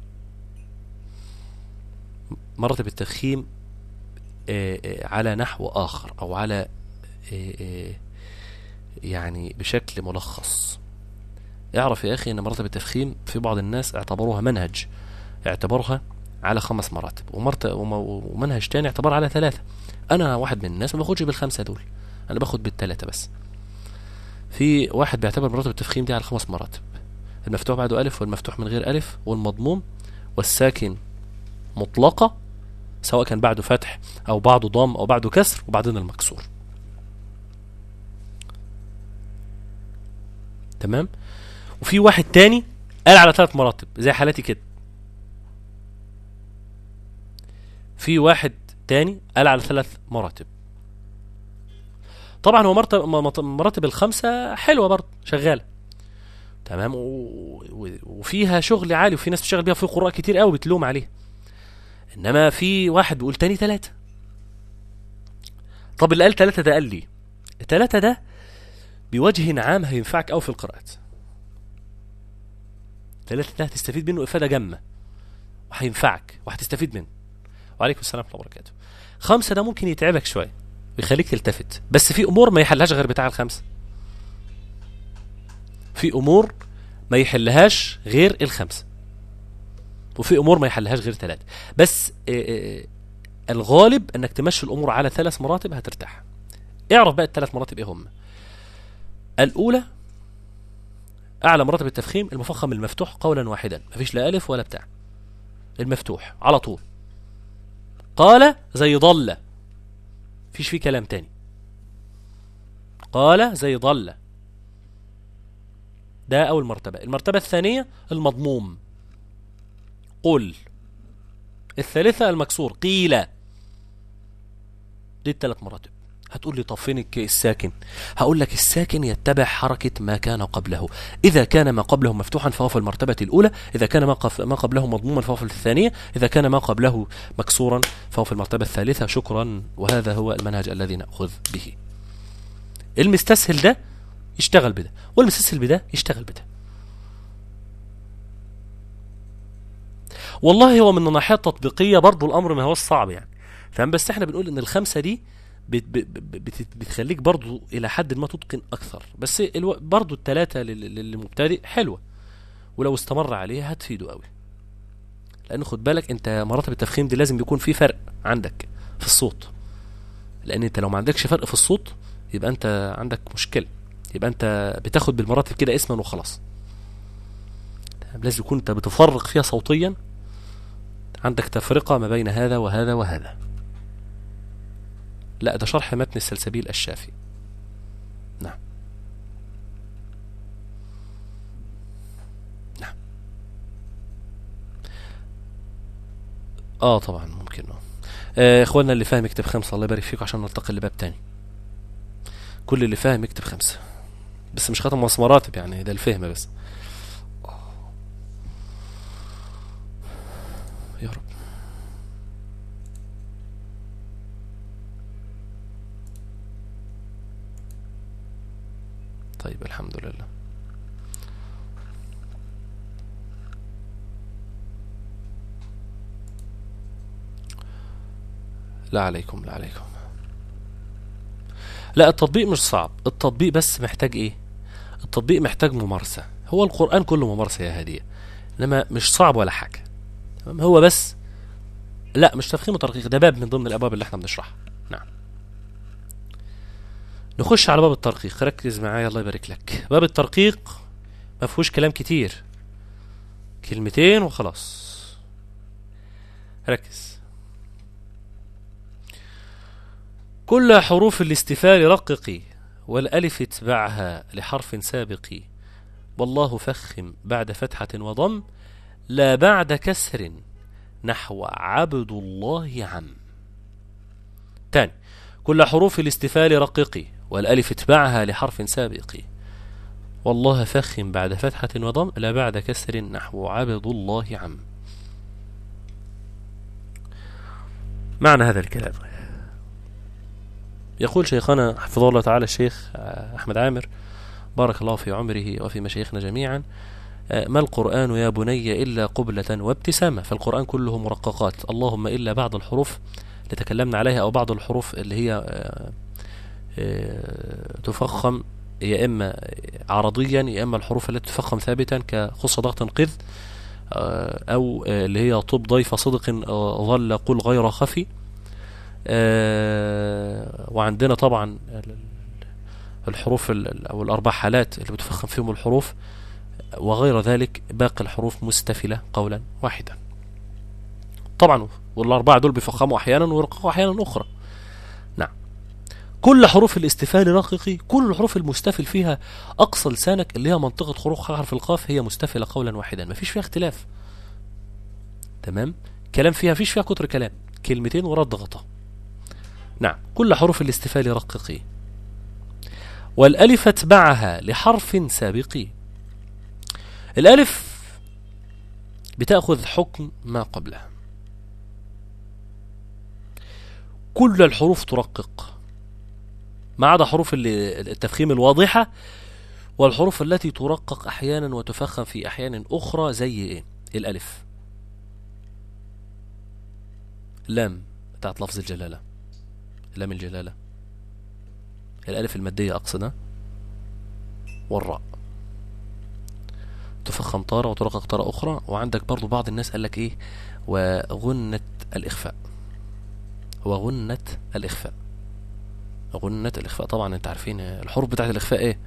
مرتب التفخيم آه، آه، على نحو آخر أو على آه، آه، يعني بشكل ملخص اعرف يا أخي أن مرتب التفخيم في بعض الناس اعتبروها منهج اعتبرها على خمس مراتب ومرت... وم- ومنهج تاني اعتبرها على ثلاثة أنا واحد من الناس ما باخدش بالخمسة دول أنا باخد بالثلاثة بس في واحد بيعتبر مراتب التفخيم دي على خمس مراتب المفتوح بعده ألف والمفتوح من غير ألف والمضموم والساكن مطلقة سواء كان بعده فتح أو بعده ضم أو بعده كسر وبعدين المكسور تمام وفي واحد تاني قال على ثلاث مراتب زي حالتي كده في واحد تاني قال على ثلاث مراتب طبعا هو مرتب م- مراتب الخمسة حلوة برضه شغالة تمام و... و... وفيها شغل عالي وفي ناس بتشتغل بيها في قراء كتير قوي بتلوم عليه انما في واحد بيقول تاني ثلاثة طب اللي قال ثلاثة ده قال لي الثلاثة ده بوجه عام هينفعك قوي في القراءات ثلاثة ده هتستفيد منه افادة جامة وهينفعك وهتستفيد منه وعليكم السلام ورحمة الله وبركاته خمسة ده ممكن يتعبك شوية ويخليك تلتفت بس في امور ما يحلهاش غير بتاع الخمسة في امور ما يحلهاش غير الخمسه وفي امور ما يحلهاش غير ثلاثه بس آه، آه، الغالب انك تمشي الامور على ثلاث مراتب هترتاح اعرف بقى الثلاث مراتب ايه هم الاولى اعلى مراتب التفخيم المفخم المفتوح قولا واحدا مفيش لا الف ولا بتاع المفتوح على طول قال زي ضل فيش فيه كلام تاني قال زي ضل ده أول مرتبة المرتبة الثانية المضموم قل الثالثة المكسور قيل دي الثلاث مراتب هتقول لي طب فين الك- الساكن هقول لك الساكن يتبع حركة ما كان قبله إذا كان ما قبله مفتوحا فهو في المرتبة الأولى إذا كان ما, قف ما قبله مضموما فهو في الثانية إذا كان ما قبله مكسورا فهو في المرتبة الثالثة شكرا وهذا هو المنهج الذي نأخذ به المستسهل ده يشتغل بده والمستسهل بده يشتغل بده والله هو من الناحيه التطبيقيه برضو الامر ما هو صعب يعني فاهم بس احنا بنقول ان الخمسه دي بت بت بت بتخليك برضو الى حد ما تتقن اكثر بس الو... برضو الثلاثه لل- للمبتدئ حلوه ولو استمر عليها هتفيده قوي لان خد بالك انت مراتب التفخيم دي لازم يكون في فرق عندك في الصوت لان انت لو ما عندكش فرق في الصوت يبقى انت عندك مشكله يبقى انت بتاخد بالمراتب كده اسما وخلاص تمام؟ لازم يكون انت بتفرق فيها صوتيا عندك تفرقه ما بين هذا وهذا وهذا لا ده شرح متن السلسبيل الشافي نعم نعم اه طبعا ممكن اه آه، اخواننا اللي فاهم يكتب خمسة الله يبارك فيكم عشان نلتقي لباب تاني كل اللي فاهم يكتب خمسة بس مش ختم مص مراتب يعني ده الفهم بس يا رب طيب الحمد لله لا عليكم لا عليكم لا التطبيق مش صعب التطبيق بس محتاج ايه التطبيق محتاج ممارسة هو القرآن كله ممارسة يا هدية انما مش صعب ولا حاجة تمام هو بس لا مش تفخيم وترقيق ده باب من ضمن الابواب اللي احنا بنشرحها نعم نخش على باب الترقيق ركز معايا الله يبارك لك باب الترقيق ما فيهوش كلام كتير كلمتين وخلاص ركز كل حروف الاستفال رققي والألف اتبعها لحرف سابق والله فخم بعد فتحة وضم لا بعد كسر نحو عبد الله عم تاني كل حروف الاستفال رققي والألف اتبعها لحرف سابق والله فخم بعد فتحة وضم لا بعد كسر نحو عبد الله عم معنى هذا الكلام يقول شيخنا حفظه الله تعالى الشيخ أحمد عامر بارك الله في عمره وفي مشايخنا جميعا ما القرآن يا بني إلا قبلة وابتسامة فالقرآن كله مرققات اللهم إلا بعض الحروف اللي تكلمنا عليها أو بعض الحروف اللي هي تفخم يا إما عرضيا يا إما الحروف التي تفخم ثابتا كخص ضغط قذ أو اللي هي طب ضيف صدق ظل قل غير خفي وعندنا طبعا الحروف أو الأربع حالات اللي بتفخم فيهم الحروف وغير ذلك باقي الحروف مستفلة قولا واحدا طبعا والأربعة دول بيفخموا أحيانا ويرققوا أحيانا أخرى نعم كل حروف الاستفال رققي كل الحروف المستفل فيها أقصى لسانك اللي هي منطقة خروج حرف القاف هي مستفلة قولا واحدا ما فيش فيها اختلاف تمام كلام فيها فيش فيها كتر كلام كلمتين ورد غطا نعم كل حروف الاستفال رققي والألف اتبعها لحرف سابق الألف بتأخذ حكم ما قبلها كل الحروف ترقق ما عدا حروف التفخيم الواضحة والحروف التي ترقق أحيانا وتفخم في أحيان أخرى زي إيه؟ الألف لام بتاعت لفظ الجلالة لام الجلالة الألف المادية أقصد والراء تفخم طارة وترقق طارة أخرى وعندك برضو بعض الناس قال لك إيه وغنة الإخفاء وغنة الإخفاء غنة الإخفاء طبعا أنت عارفين الحروف بتاعت الإخفاء إيه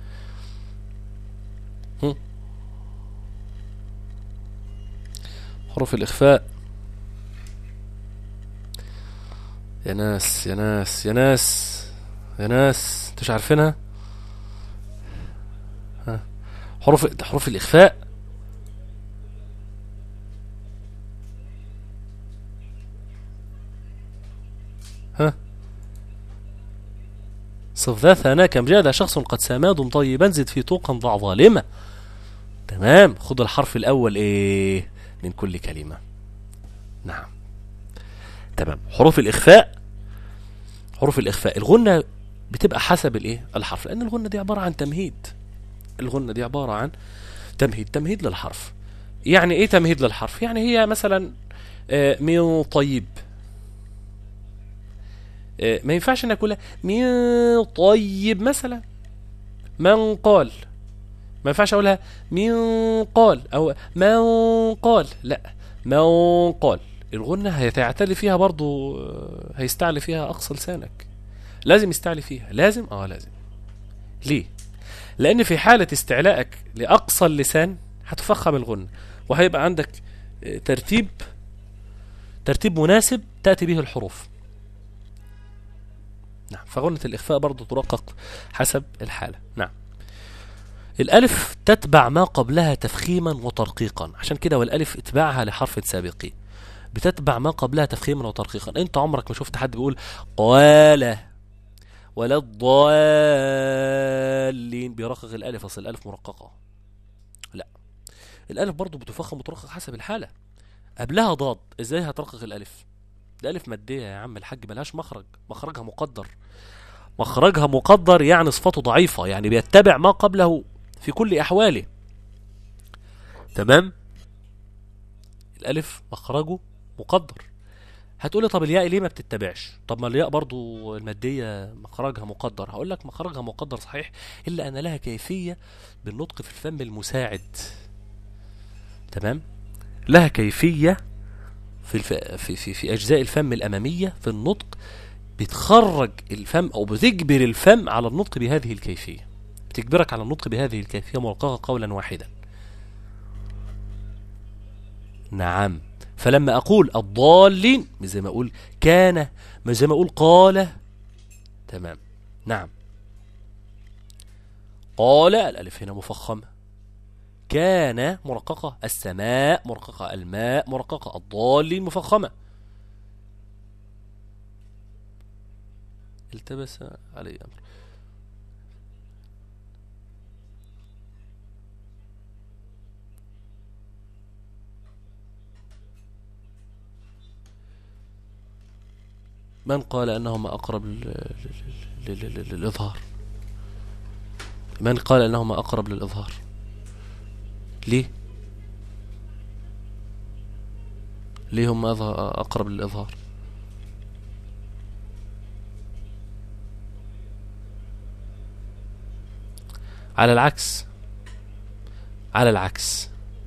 هم؟ حروف الإخفاء يا ناس يا ناس يا ناس يا ناس انتوا مش عارفينها ها حروف حروف الإخفاء ها صف ذا ثناء كم جاد شخص قد سماد طيبا زد في طوقا ضع ظالمة تمام خد الحرف الأول إيه من كل كلمة نعم تمام حروف الإخفاء حروف الإخفاء الغنة بتبقى حسب الإيه الحرف لأن الغنة دي عبارة عن تمهيد الغنة دي عبارة عن تمهيد تمهيد للحرف يعني إيه تمهيد للحرف يعني هي مثلا من طيب ما ينفعش ان اقولها من طيب مثلا من قال ما ينفعش اقولها من قال او من قال لا من قال الغنة هيتعتلي فيها برضو هيستعلي فيها اقصى لسانك لازم يستعلي فيها لازم اه لازم ليه لان في حالة استعلائك لاقصى اللسان هتفخم الغنة وهيبقى عندك آه، ترتيب ترتيب مناسب تأتي به الحروف نعم فغنة الإخفاء برضو ترقق حسب الحالة نعم الألف تتبع ما قبلها تفخيما وترقيقا عشان كده والألف اتباعها لحرف سابق بتتبع ما قبلها تفخيما وترقيقا انت عمرك ما شفت حد بيقول قال ولا الضالين بيرقق الألف أصل الألف مرققة لا الألف برضو بتفخم وترقق حسب الحالة قبلها ضاد ازاي هترقق الألف ده ألف مادية يا عم الحاج ملهاش مخرج مخرجها مقدر مخرجها مقدر يعني صفاته ضعيفة يعني بيتبع ما قبله في كل أحواله تمام الألف مخرجه مقدر هتقولي طب الياء ليه ما بتتبعش طب ما الياء برضو المادية مخرجها مقدر هقول لك مخرجها مقدر صحيح إلا أن لها كيفية بالنطق في الفم المساعد تمام لها كيفية في, الف... في, في, في أجزاء الفم الأمامية في النطق بتخرج الفم أو بتجبر الفم على النطق بهذه الكيفية بتجبرك على النطق بهذه الكيفية مرققة قولا واحدا نعم فلما أقول الضالين مش زي ما أقول كان مش زي ما أقول قال تمام نعم قال الألف هنا مفخمة كان مرققة السماء مرققة الماء مرققة الضالين مفخمة التبس علي أمر من قال أنهما أقرب لل- لل- لل- للإظهار من قال أنهما أقرب للإظهار ليه ليه هم أظهر أقرب للإظهار على العكس على العكس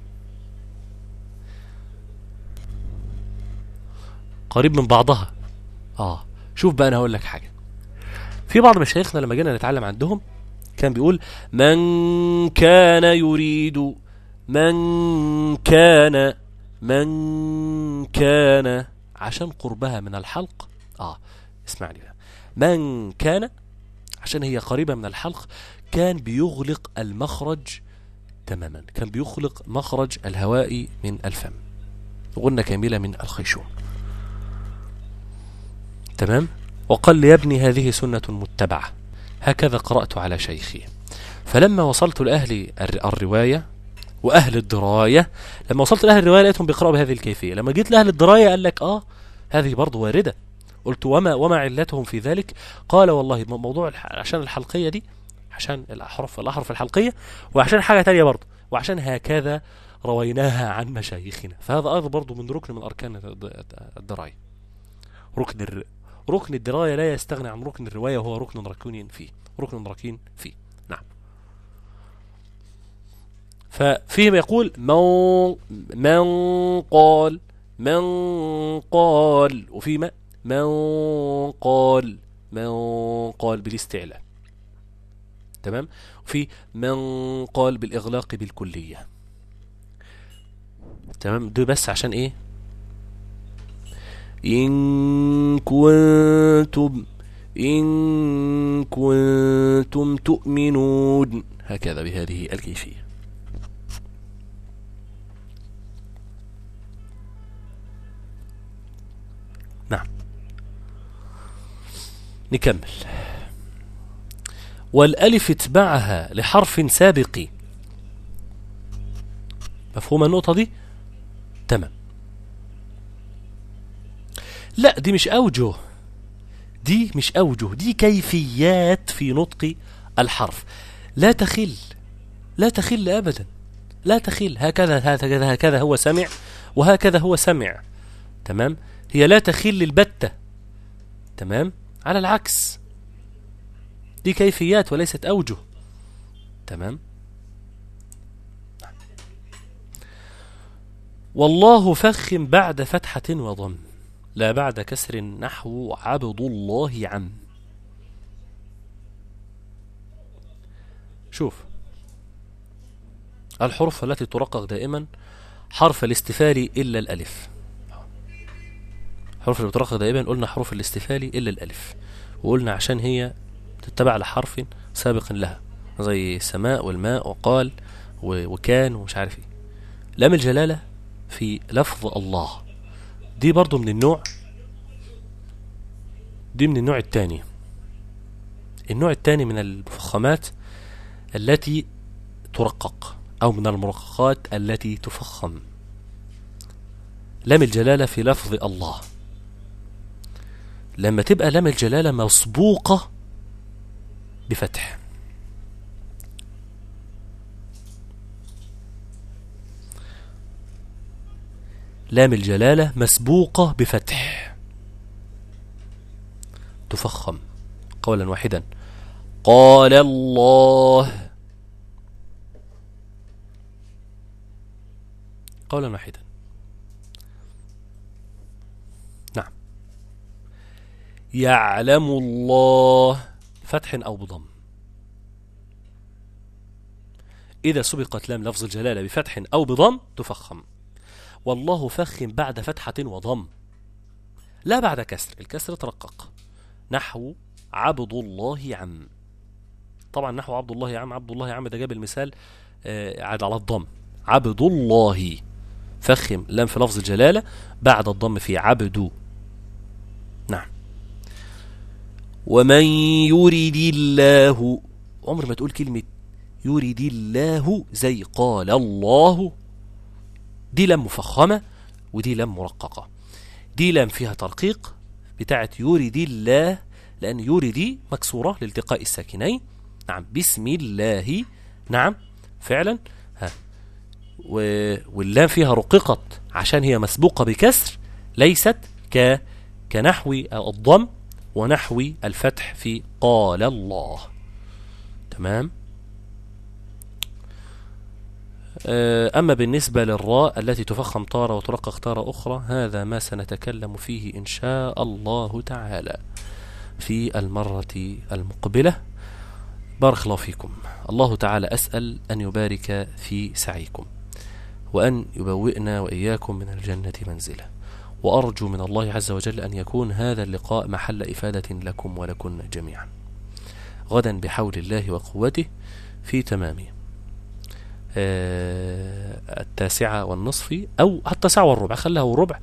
قريب من بعضها اه شوف بقى انا هقول لك حاجه في بعض مشايخنا لما جينا نتعلم عندهم كان بيقول من كان يريد من كان من كان عشان قربها من الحلق اه اسمعني بقى من كان عشان هي قريبة من الحلق كان بيغلق المخرج تماما كان بيخلق مخرج الهواء من الفم غنة كاملة من الخيشوم تمام وقال لي يا ابني هذه سنة متبعة هكذا قرأت على شيخي فلما وصلت لأهل الر- الرواية وأهل الدراية لما وصلت لأهل الرواية لقيتهم بيقرأوا بهذه الكيفية لما جيت لأهل الدراية قال لك آه هذه برضو واردة قلت وما وما علتهم في ذلك قال والله م- موضوع الح- عشان الحلقية دي عشان الأحرف الأحرف الحلقية وعشان حاجة تانية برضو وعشان هكذا رويناها عن مشايخنا فهذا أيضا برضو من ركن من أركان الد- الدراية ركن الر... ركن الدراية لا يستغني عن ركن الرواية وهو ركن ركون فيه ركن ركين فيه نعم ففيهم يقول من من قال من قال وفيما من قال من قال بالاستعلاء تمام وفي من قال بالإغلاق بالكلية تمام ده بس عشان ايه إن كنتم إن كنتم تؤمنون هكذا بهذه الكيفية نعم نكمل والألف اتبعها لحرف سابق مفهوم النقطة دي تمام لا دي مش أوجه دي مش أوجه دي كيفيات في نطق الحرف لا تخل لا تخل أبدا لا تخل هكذا هكذا هكذا هو سمع وهكذا هو سمع تمام هي لا تخل البتة تمام على العكس دي كيفيات وليست أوجه تمام والله فخم بعد فتحة وضم لا بعد كسر نحو عبد الله عم شوف الحروف التي ترقق دائما حرف الاستفال إلا الألف حروف اللي بترقق دائما قلنا حروف الاستفال إلا الألف وقلنا عشان هي تتبع لحرف سابق لها زي سماء والماء وقال و- وكان ومش عارف ايه لام الجلالة في لفظ الله دي برضو من النوع دي من النوع الثاني النوع الثاني من المفخمات التي ترقق أو من المرققات التي تفخم لام الجلالة في لفظ الله لما تبقى لام الجلالة مسبوقة بفتح لام الجلالة مسبوقة بفتح تفخم قولا واحدا قال الله قولا واحدا نعم يعلم الله فتح أو بضم إذا سبقت لام لفظ الجلالة بفتح أو بضم تفخم والله فخم بعد فتحة وضم لا بعد كسر الكسر ترقق نحو عبد الله عم طبعا نحو عبد الله عم عبد الله عم ده جاب المثال آه، عاد على الضم عبد الله فخم لام في لفظ الجلالة بعد الضم في عبد نعم ومن يريد الله عمر ما تقول كلمة يريد الله زي قال الله دي لام مفخمة ودي لام مرققة دي لام فيها ترقيق بتاعت يريد الله لأن يريد مكسورة لالتقاء الساكنين نعم بسم الله نعم فعلا ها و... واللام فيها رققت عشان هي مسبوقة بكسر ليست ك... كنحو الضم ونحو الفتح في قال الله تمام آه، أما بالنسبة للراء التي تفخم تارة وترقق تارة أخرى هذا ما سنتكلم فيه إن شاء الله تعالى في المرة المقبلة بارك الله فيكم الله تعالى أسأل أن يبارك في سعيكم وأن يبوئنا وإياكم من الجنة منزلا وأرجو من الله عز وجل أن يكون هذا اللقاء محل إفادة لكم ولكن جميعا غدا بحول الله وقوته في تمامه آه، التاسعة والنصف أو التاسعة والربع خلها وربع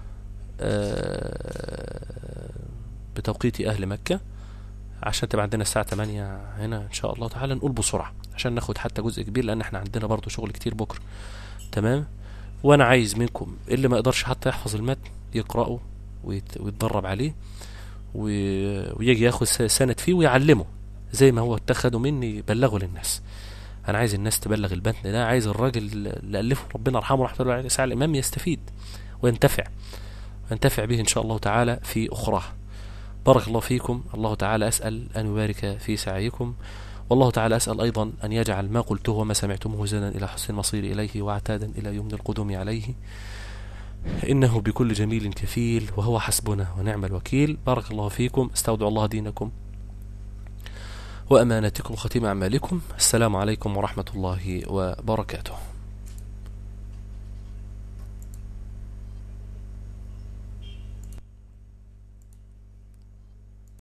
آه، بتوقيت أهل مكة عشان تبقى عندنا الساعة 8 هنا إن شاء الله تعالى نقول بسرعة عشان ناخد حتى جزء كبير لأن احنا عندنا برضو شغل كتير بكرة تمام وأنا عايز منكم اللي ما يقدرش حتى يحفظ المتن يقرأه ويت- ويتدرب عليه و- ويجي ياخد س- سند فيه ويعلمه زي ما هو اتخذه مني بلغه للناس انا عايز الناس تبلغ البتن ده عايز الراجل اللي الفه ربنا يرحمه رحمه الله عليه سعى الامام يستفيد وينتفع وينتفع به ان شاء الله تعالى في اخراه بارك الله فيكم الله تعالى اسال ان يبارك في سعيكم والله تعالى اسال ايضا ان يجعل ما قلته وما سمعتموه زادا الى حسن المصير اليه واعتادا الى يمن القدوم عليه انه بكل جميل كفيل وهو حسبنا ونعم الوكيل بارك الله فيكم استودع الله دينكم وأمانتكم وختيم أعمالكم السلام عليكم ورحمة الله وبركاته